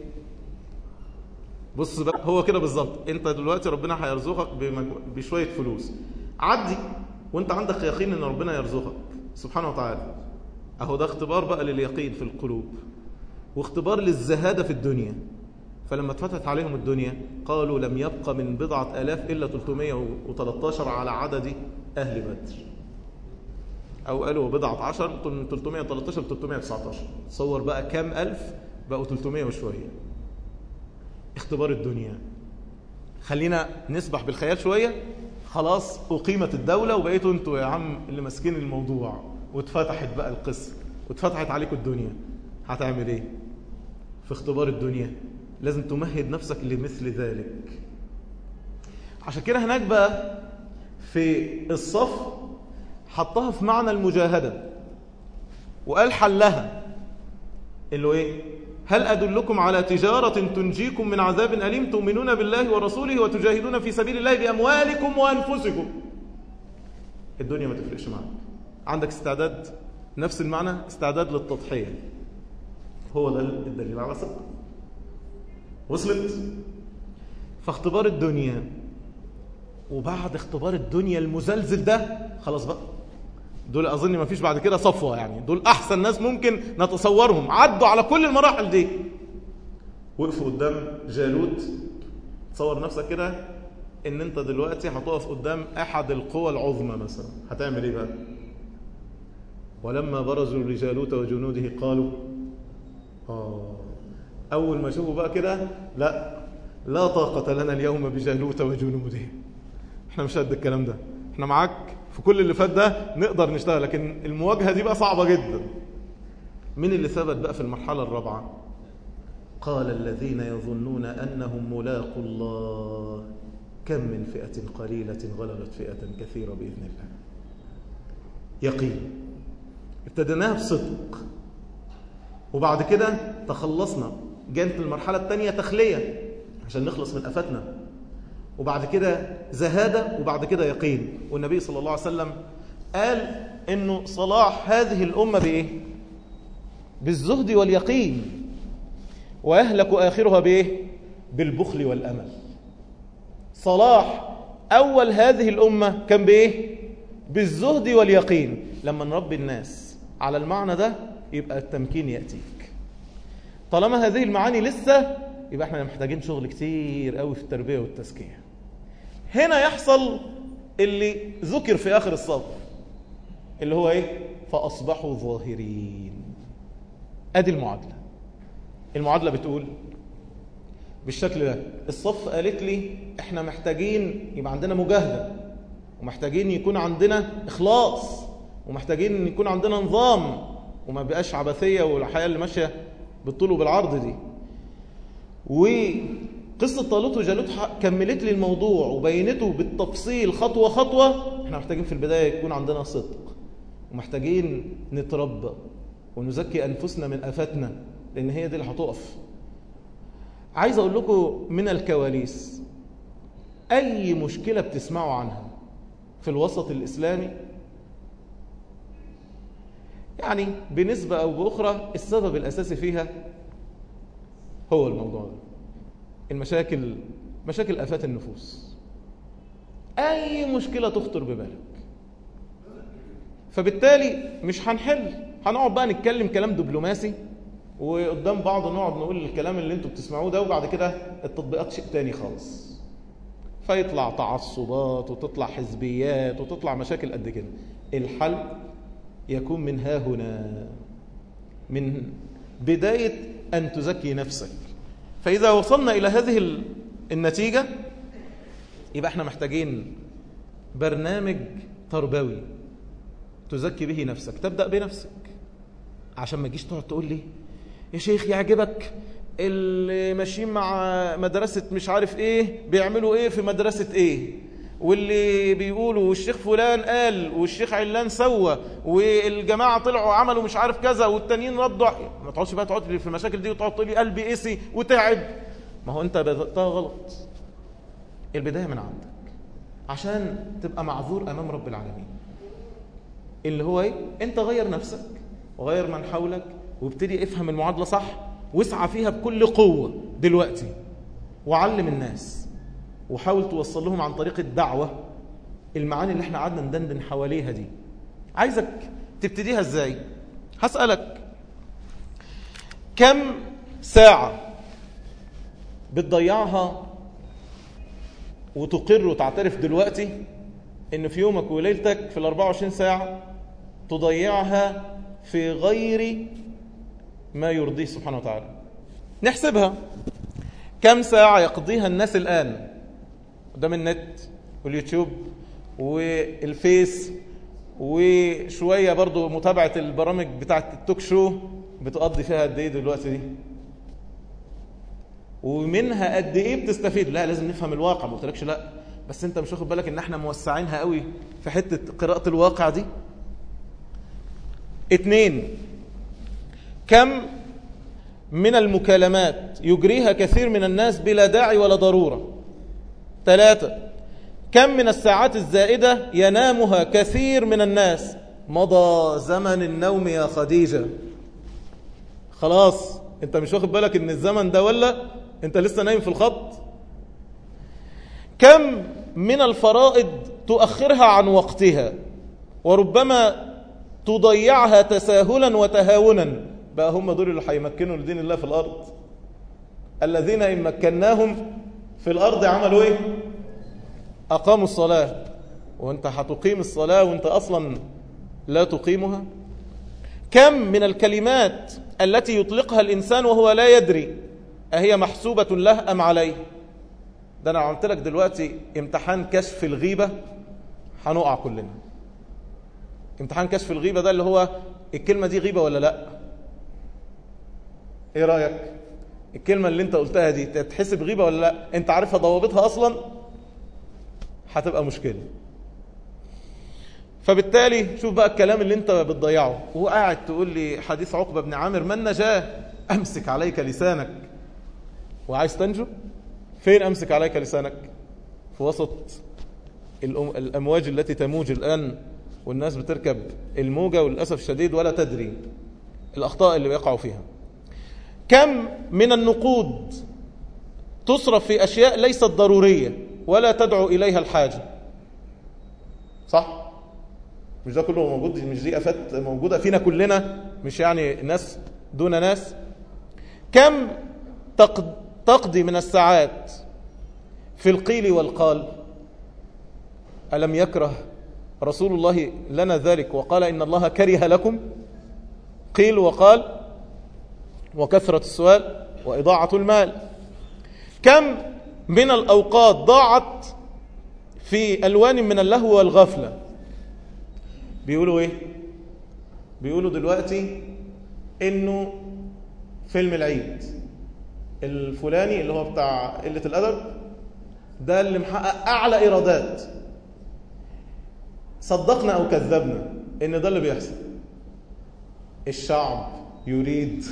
بص بقى هو كده بالظبط انت دلوقتي ربنا هيرزقك بشوية فلوس عدي وانت عندك يقين ان ربنا يرزقك سبحانه وتعالى اهو ده اختبار بقى لليقين في القلوب واختبار للزهادة في الدنيا فلما اتفتحت عليهم الدنيا قالوا لم يبق من بضعة آلاف إلا 313 على عدد أهل بدر أو قالوا بضعة عشر من 313 ل 319 تصور بقى كام ألف بقوا 300 وشوية اختبار الدنيا خلينا نسبح بالخيال شوية خلاص أقيمت الدولة وبقيتوا انتوا يا عم اللي ماسكين الموضوع واتفتحت بقى القصة واتفتحت عليكم الدنيا هتعمل ايه في اختبار الدنيا لازم تمهد نفسك لمثل ذلك عشان كده هناك بقى في الصف حطها في معنى المجاهدة وقال حلها اللي هو ايه هل أدلكم على تجارة تنجيكم من عذاب أليم تؤمنون بالله ورسوله وتجاهدون في سبيل الله بأموالكم وأنفسكم الدنيا ما تفرقش معك عندك استعداد نفس المعنى استعداد للتضحية هو ده الدليل على صدق وصلت فاختبار الدنيا وبعد اختبار الدنيا المزلزل ده خلاص بقى دول اظن ما فيش بعد كده صفوه يعني دول احسن ناس ممكن نتصورهم عدوا على كل المراحل دي وقفوا قدام جالوت تصور نفسك كده ان انت دلوقتي هتقف قدام احد القوى العظمى مثلا هتعمل ايه بقى ولما برزوا لجالوت وجنوده قالوا اه اول ما شوفوا بقى كده لا لا طاقة لنا اليوم بجالوت وجنوده احنا مش قد الكلام ده احنا معاك في كل اللي فات ده نقدر نشتغل لكن المواجهة دي بقى صعبة جدا مين اللي ثبت بقى في المرحلة الرابعة قال الذين يظنون أنهم ملاقوا الله كم من فئة قليلة غلبت فئة كثيرة بإذن الله يقين ابتديناها بصدق وبعد كده تخلصنا جانت المرحلة الثانية تخلية عشان نخلص من أفتنا وبعد كده زهادة وبعد كده يقين والنبي صلى الله عليه وسلم قال انه صلاح هذه الأمة بإيه بالزهد واليقين ويهلك آخرها بإيه بالبخل والأمل صلاح أول هذه الأمة كان بإيه بالزهد واليقين لما نربي الناس على المعنى ده يبقى التمكين يأتيك طالما هذه المعاني لسه يبقى احنا محتاجين شغل كتير قوي في التربية والتزكية هنا يحصل اللي ذكر في آخر الصف اللي هو ايه فأصبحوا ظاهرين ادي المعادلة المعادلة بتقول بالشكل ده الصف قالت لي احنا محتاجين يبقى عندنا مجاهدة ومحتاجين يكون عندنا إخلاص ومحتاجين يكون عندنا نظام وما بقاش عبثية والحياة اللي ماشية بالطول وبالعرض دي وقصة طالوت وجالوت كملت لي الموضوع وبينته بالتفصيل خطوة خطوة احنا محتاجين في البداية يكون عندنا صدق ومحتاجين نتربى ونزكي أنفسنا من آفاتنا لأن هي دي اللي هتقف عايز أقول لكم من الكواليس أي مشكلة بتسمعوا عنها في الوسط الإسلامي يعني بنسبة أو بأخرى السبب الأساسي فيها هو الموضوع ده المشاكل مشاكل آفات النفوس أي مشكلة تخطر ببالك فبالتالي مش هنحل هنقعد بقى نتكلم كلام دبلوماسي وقدام بعض نقعد نقول الكلام اللي انتوا بتسمعوه ده وبعد كده التطبيقات شيء تاني خالص فيطلع تعصبات وتطلع حزبيات وتطلع مشاكل قد كده الحل يكون من ها هنا من بداية أن تزكي نفسك فإذا وصلنا إلى هذه النتيجة يبقى احنا محتاجين برنامج تربوي تزكي به نفسك تبدأ بنفسك عشان ما تجيش تقعد تقول لي يا شيخ يعجبك اللي ماشيين مع مدرسة مش عارف ايه بيعملوا ايه في مدرسة ايه واللي بيقولوا والشيخ فلان قال والشيخ علان سوى والجماعة طلعوا عملوا مش عارف كذا والتانيين ردوا ما تقعدش بقى تقعد في المشاكل دي وتقعد تقول لي قلبي قسي وتعب ما هو انت بدأتها غلط البداية من عندك عشان تبقى معذور امام رب العالمين اللي هو ايه انت غير نفسك وغير من حولك وابتدي افهم المعادلة صح واسعى فيها بكل قوة دلوقتي وعلم الناس وحاول توصل لهم عن طريق الدعوة المعاني اللي احنا قعدنا ندندن حواليها دي عايزك تبتديها ازاي هسألك كم ساعة بتضيعها وتقر وتعترف دلوقتي ان في يومك وليلتك في ال 24 ساعة تضيعها في غير ما يرضيه سبحانه وتعالى نحسبها كم ساعة يقضيها الناس الآن قدام النت واليوتيوب والفيس وشوية برضو متابعة البرامج بتاعة التوك شو بتقضي فيها قد ايه دلوقتي دي ومنها قد ايه بتستفيد لا لازم نفهم الواقع ما قلتلكش لا بس انت مش واخد بالك ان احنا موسعينها قوي في حتة قراءة الواقع دي اتنين كم من المكالمات يجريها كثير من الناس بلا داعي ولا ضرورة ثلاثة كم من الساعات الزائدة ينامها كثير من الناس مضى زمن النوم يا خديجة خلاص انت مش واخد بالك ان الزمن ده ولا انت لسه نايم في الخط كم من الفرائض تؤخرها عن وقتها وربما تضيعها تساهلا وتهاونا بقى هم دول اللي هيمكنوا لدين الله في الأرض الذين إن مكناهم في الأرض عملوا إيه أقاموا الصلاة وانت هتقيم الصلاة وانت أصلا لا تقيمها كم من الكلمات التي يطلقها الإنسان وهو لا يدري أهي محسوبة له أم عليه ده أنا عملت لك دلوقتي امتحان كشف الغيبة هنقع كلنا امتحان كشف الغيبة ده اللي هو الكلمة دي غيبة ولا لا ايه رأيك الكلمة اللي انت قلتها دي تتحسب غيبة ولا لا انت عارفها ضوابطها اصلا هتبقى مشكلة فبالتالي شوف بقى الكلام اللي انت بتضيعه وقاعد تقول لي حديث عقبة بن عامر من نجاه امسك عليك لسانك وعايز تنجو فين امسك عليك لسانك في وسط الامواج التي تموج الان والناس بتركب الموجة وللأسف الشديد ولا تدري الأخطاء اللي بيقعوا فيها كم من النقود تصرف في أشياء ليست ضرورية ولا تدعو إليها الحاجة صح؟ مش ده كله موجود مش دي أفات موجودة فينا كلنا مش يعني ناس دون ناس كم تقضي من الساعات في القيل والقال ألم يكره رسول الله لنا ذلك وقال إن الله كره لكم قيل وقال وكثرة السؤال وإضاعة المال كم من الأوقات ضاعت في ألوان من اللهو والغفلة بيقولوا إيه بيقولوا دلوقتي إنه فيلم العيد الفلاني اللي هو بتاع قلة الأدب ده اللي محقق أعلى إيرادات صدقنا أو كذبنا إن ده اللي بيحصل الشعب يريد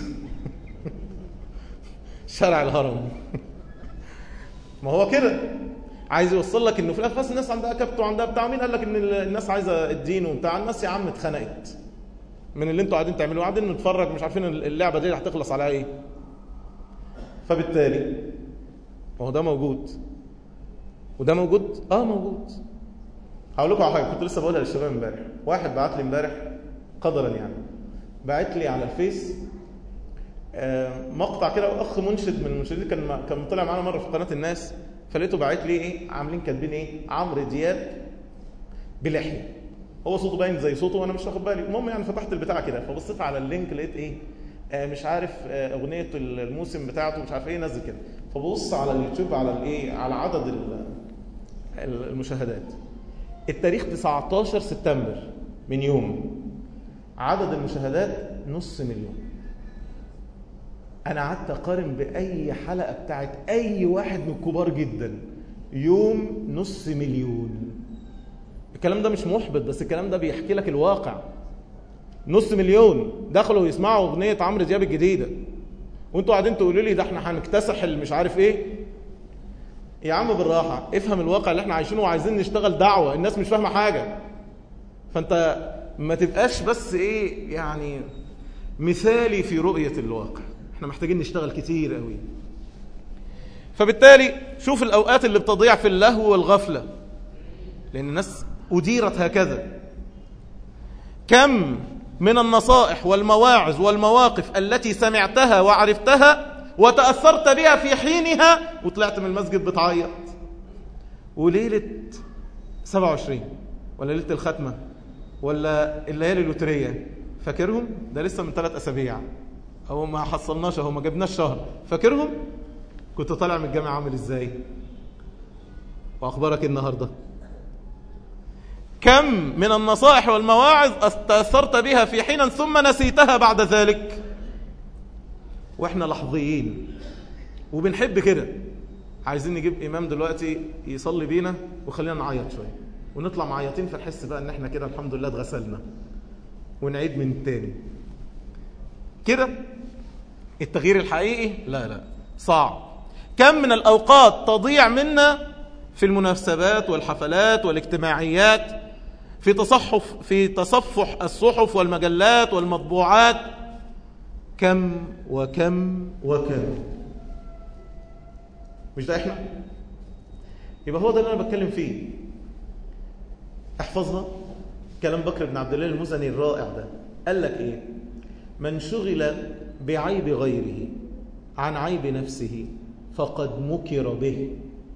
شرع الهرم ما هو كده عايز يوصل لك انه في الاخر الناس عندها كبت وعندها بتاع مين قال لك ان الناس عايزه الدين وبتاع الناس يا عم اتخنقت من اللي انتوا قاعدين تعملوه قاعدين نتفرج مش عارفين اللعبه دي هتخلص على ايه فبالتالي ما هو ده موجود وده موجود اه موجود هقول لكم على حاجه كنت لسه بقولها للشباب امبارح واحد بعت لي امبارح قدرا يعني بعت لي على الفيس مقطع كده اخ منشد من المنشدين كان كان طلع معانا مره في قناه الناس فلقيته باعت لي ايه عاملين كاتبين ايه عمرو دياب بلحيه هو صوته باين زي صوته وانا مش واخد بالي المهم يعني فتحت البتاع كده فبصيت على اللينك لقيت ايه آه مش عارف آه اغنيه الموسم بتاعته مش عارف ايه نزل كده فبص على اليوتيوب على الايه على عدد المشاهدات التاريخ 19 سبتمبر من يوم عدد المشاهدات نص مليون انا قعدت اقارن باي حلقه بتاعت اي واحد من الكبار جدا يوم نص مليون الكلام ده مش محبط بس الكلام ده بيحكي لك الواقع نص مليون دخلوا يسمعوا اغنيه عمرو دياب الجديده وانتوا قاعدين تقولوا لي ده احنا هنكتسح مش عارف ايه يا عم بالراحه افهم الواقع اللي احنا عايشينه وعايزين نشتغل دعوه الناس مش فاهمه حاجه فانت ما تبقاش بس ايه يعني مثالي في رؤيه الواقع احنا محتاجين نشتغل كتير قوي فبالتالي شوف الاوقات اللي بتضيع في اللهو والغفله لان الناس اديرت هكذا كم من النصائح والمواعظ والمواقف التي سمعتها وعرفتها وتأثرت بها في حينها وطلعت من المسجد بتعيط وليلة 27 ولا ليلة الختمة ولا الليالي اللوتريه فاكرهم ده لسه من ثلاث اسابيع او ما حصلناش اهو ما جبناش شهر فاكرهم كنت طالع من الجامعه عامل ازاي واخبارك النهارده كم من النصائح والمواعظ استأثرت بها في حين ثم نسيتها بعد ذلك واحنا لحظيين وبنحب كده عايزين نجيب امام دلوقتي يصلي بينا وخلينا نعيط شويه ونطلع معيطين فنحس بقى ان احنا كده الحمد لله اتغسلنا ونعيد من تاني كده التغيير الحقيقي لا لا صعب كم من الاوقات تضيع منا في المناسبات والحفلات والاجتماعيات في تصحف في تصفح الصحف والمجلات والمطبوعات كم وكم وكم مش ده احنا يبقى هو ده اللي انا بتكلم فيه احفظها كلام بكر بن عبد الله المزني الرائع ده قال لك ايه من شغل بعيب غيره عن عيب نفسه فقد مكر به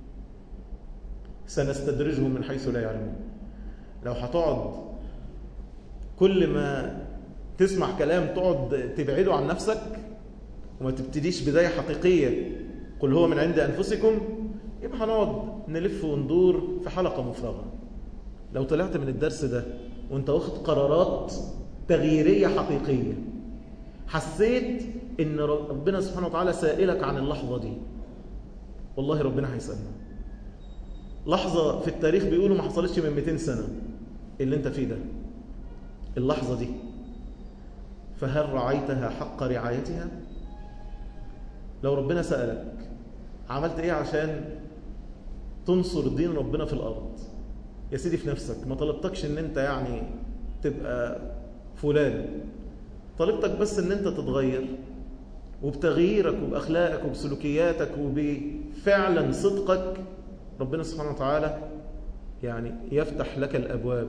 سنستدرجهم من حيث لا يعلمون لو هتقعد كل ما تسمع كلام تقعد تبعده عن نفسك وما تبتديش بداية حقيقية قل هو من عند أنفسكم يبقى هنقعد نلف وندور في حلقة مفرغة لو طلعت من الدرس ده وانت واخد قرارات تغييرية حقيقية حسيت ان ربنا سبحانه وتعالى سائلك عن اللحظة دي والله ربنا هيسألنا لحظة في التاريخ بيقولوا ما حصلتش من 200 سنة اللي انت فيه ده اللحظة دي فهل رعيتها حق رعايتها لو ربنا سألك عملت ايه عشان تنصر دين ربنا في الأرض يا سيدي في نفسك ما طلبتكش ان انت يعني تبقى فلان طلبتك بس ان انت تتغير وبتغييرك وبأخلاقك وبسلوكياتك وبفعلا صدقك ربنا سبحانه وتعالى يعني يفتح لك الأبواب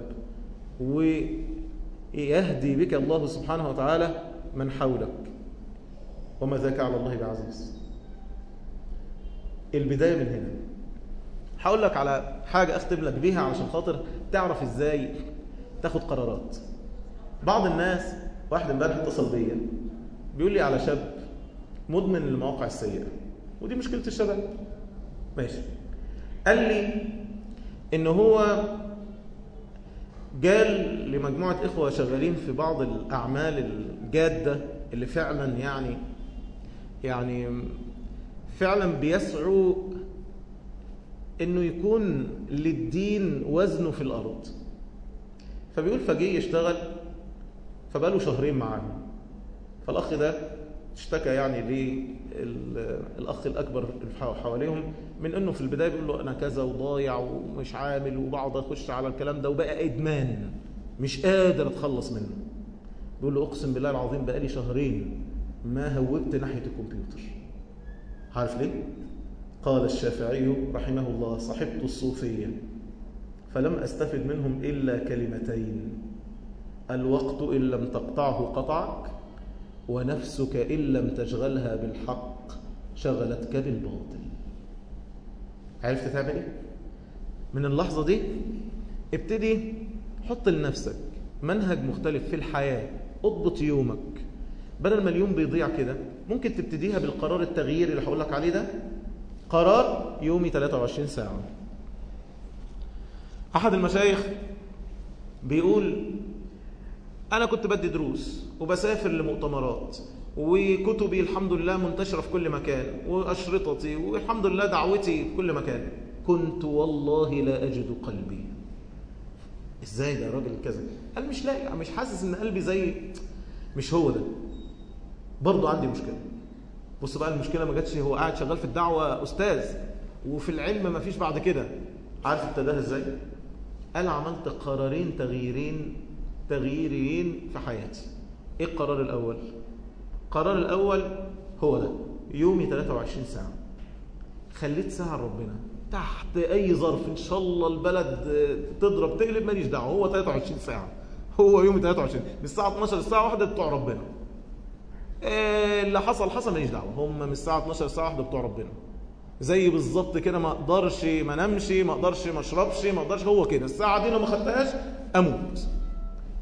ويهدي بك الله سبحانه وتعالى من حولك وما ذاك على الله بعزيز البداية من هنا هقول لك على حاجة أختم لك بيها عشان خاطر تعرف إزاي تاخد قرارات بعض الناس واحد امبارح اتصل بيا بيقول لي على شاب مدمن المواقع السيئة ودي مشكلة الشباب ماشي قال لي ان هو جال لمجموعة إخوة شغالين في بعض الأعمال الجادة اللي فعلا يعني يعني فعلا بيسعوا انه يكون للدين وزنه في الارض فبيقول فجيه يشتغل فبقاله شهرين معاهم فالاخ ده اشتكى يعني للاخ الاكبر اللي حواليهم من انه في البدايه بيقول له انا كذا وضايع ومش عامل وبقعد اخش على الكلام ده وبقى ادمان مش قادر اتخلص منه بيقول له اقسم بالله العظيم بقالي شهرين ما هوبت ناحيه الكمبيوتر عارف ليه قال الشافعي رحمه الله صحبت الصوفيه فلم استفد منهم الا كلمتين الوقت ان لم تقطعه قطعك ونفسك ان لم تشغلها بالحق شغلتك بالباطل عرفت تعمل ايه من اللحظه دي ابتدي حط لنفسك منهج مختلف في الحياه اضبط يومك بدل ما اليوم بيضيع كده ممكن تبتديها بالقرار التغيير اللي هقول لك عليه ده قرار يومي 23 ساعه احد المشايخ بيقول انا كنت بدي دروس وبسافر لمؤتمرات وكتبي الحمد لله منتشره في كل مكان واشرطتي والحمد لله دعوتي في كل مكان كنت والله لا اجد قلبي ازاي ده راجل كذا قال مش لاقي مش حاسس ان قلبي زي مش هو ده برضه عندي مشكله بص بقى المشكله ما جاتش هو قاعد شغال في الدعوه استاذ وفي العلم ما فيش بعد كده عارف ابتداها ازاي قال عملت قرارين تغييرين تغييرين في حياتي ايه القرار الاول القرار الاول هو ده يومي 23 ساعه خليت ساعه ربنا تحت اي ظرف ان شاء الله البلد تضرب تقلب ماليش دعوه هو 23 ساعه هو يومي 23 من الساعه 12 للساعه 1 بتوع ربنا إيه اللي حصل حصل ماليش دعوه هم من الساعه 12 للساعه 1 بتوع ربنا زي بالظبط كده ما اقدرش ما نمشي ما اقدرش ما اشربش ما اقدرش هو كده الساعه دي لو ما خدتهاش اموت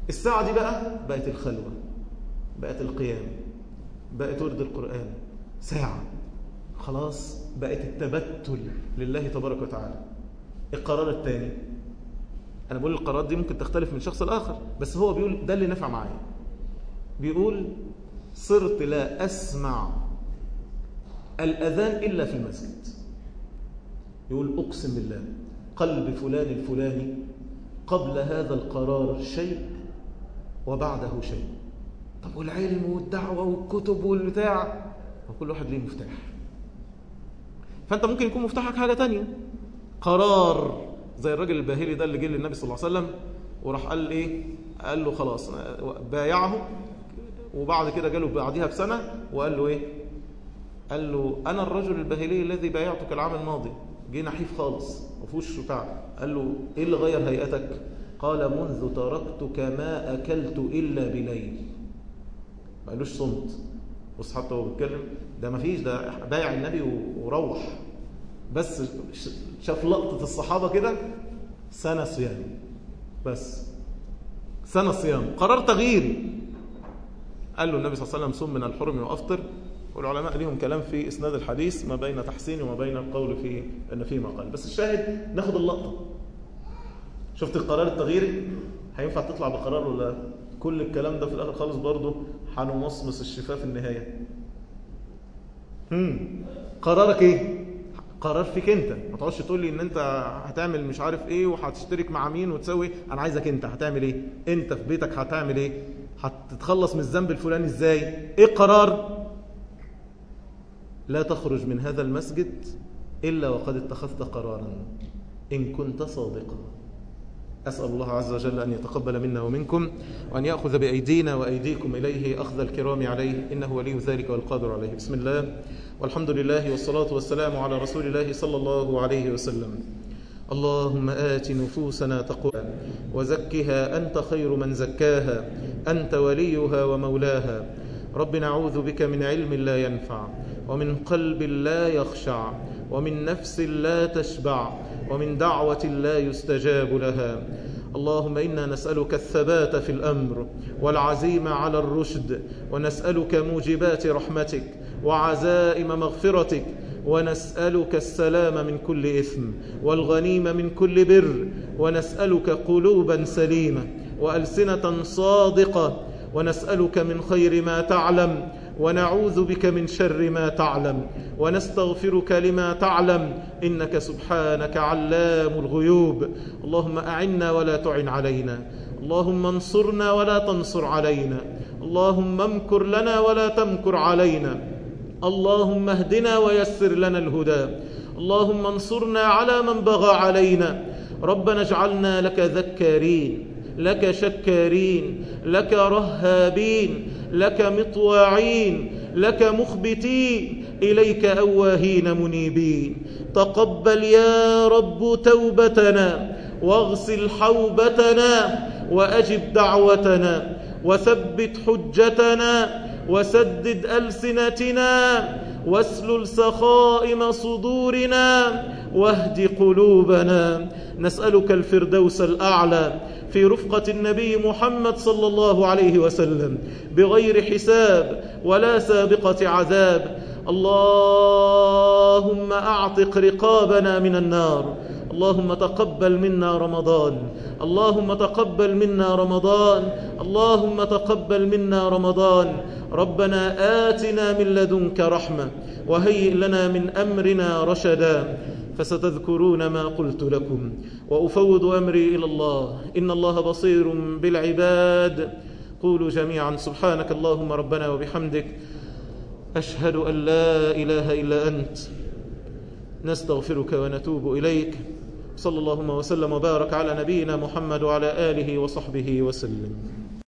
الساعة دي بقى بقت الخلوة بقت القيام بقت ورد القرآن ساعة خلاص بقت التبتل لله تبارك وتعالى القرار الثاني أنا بقول القرارات دي ممكن تختلف من شخص لآخر بس هو بيقول ده اللي نفع معايا بيقول صرت لا أسمع الأذان إلا في المسجد يقول أقسم بالله قلب فلان الفلاني قبل هذا القرار شيء وبعده شيء طب والعلم والدعوة والكتب والبتاع وكل واحد ليه مفتاح فأنت ممكن يكون مفتاحك حاجة تانية قرار زي الراجل الباهلي ده اللي جه للنبي صلى الله عليه وسلم وراح قال ايه قال له خلاص بايعه وبعد كده جاله بعديها بسنة وقال له ايه قال له انا الرجل الباهلي الذي بايعتك العام الماضي جه نحيف خالص ما فيهوش بتاع قال له ايه اللي غير هيئتك قال منذ تركتك ما اكلت الا بليل ما قالوش صمت بص حتى هو بيتكلم ده ما فيش ده بايع النبي وروح بس شاف لقطة الصحابة كده سنة صيام بس سنة صيام قرار تغييري قال له النبي صلى الله عليه وسلم صم من الحرم وافطر والعلماء ليهم كلام في اسناد الحديث ما بين تحسين وما بين القول في ان فيه ما قال بس الشاهد ناخد اللقطه شفت القرار التغييري هينفع تطلع بقرار ولا كل الكلام ده في الاخر خالص برضه هنمصمص الشفاه في النهايه امم قرارك ايه قرار فيك انت ما تقعدش تقول لي ان انت هتعمل مش عارف ايه وهتشترك مع مين وتسوي انا عايزك انت هتعمل ايه انت في بيتك هتعمل ايه هتتخلص من الذنب الفلاني ازاي ايه القرار لا تخرج من هذا المسجد الا وقد اتخذت قرارا ان كنت صادقا أسأل الله عز وجل أن يتقبل منا ومنكم وأن يأخذ بأيدينا وأيديكم إليه أخذ الكرام عليه إنه ولي ذلك والقادر عليه بسم الله والحمد لله والصلاة والسلام على رسول الله صلى الله عليه وسلم اللهم آت نفوسنا تقوى وزكها أنت خير من زكاها أنت وليها ومولاها رب نعوذ بك من علم لا ينفع ومن قلب لا يخشع ومن نفس لا تشبع ومن دعوة لا يستجاب لها اللهم إنا نسألك الثبات في الأمر والعزيمة على الرشد ونسألك موجبات رحمتك وعزائم مغفرتك ونسألك السلام من كل إثم والغنيم من كل بر ونسألك قلوبا سليمة وألسنة صادقة ونسألك من خير ما تعلم ونعوذ بك من شر ما تعلم ونستغفرك لما تعلم إنك سبحانك علام الغيوب اللهم أعنا ولا تعن علينا اللهم انصرنا ولا تنصر علينا اللهم امكر لنا ولا تمكر علينا اللهم اهدنا ويسر لنا الهدى اللهم انصرنا على من بغى علينا ربنا اجعلنا لك ذكارين لك شكارين لك رهابين لك مطواعين لك مخبتين إليك أواهين منيبين تقبل يا رب توبتنا واغسل حوبتنا وأجب دعوتنا وثبت حجتنا وسدد ألسنتنا واسلل سخائم صدورنا واهد قلوبنا نسألك الفردوس الأعلى في رفقة النبي محمد صلى الله عليه وسلم بغير حساب ولا سابقة عذاب اللهم أعتق رقابنا من النار اللهم تقبل منا رمضان اللهم تقبل منا رمضان اللهم تقبل منا رمضان ربنا آتنا من لدنك رحمة وهيئ لنا من أمرنا رشدا فستذكرون ما قلت لكم وأفوض أمري إلى الله إن الله بصير بالعباد قولوا جميعا سبحانك اللهم ربنا وبحمدك أشهد أن لا إله إلا أنت نستغفرك ونتوب إليك صلى اللهم وسلم وبارك على نبينا محمد وعلى آله وصحبه وسلم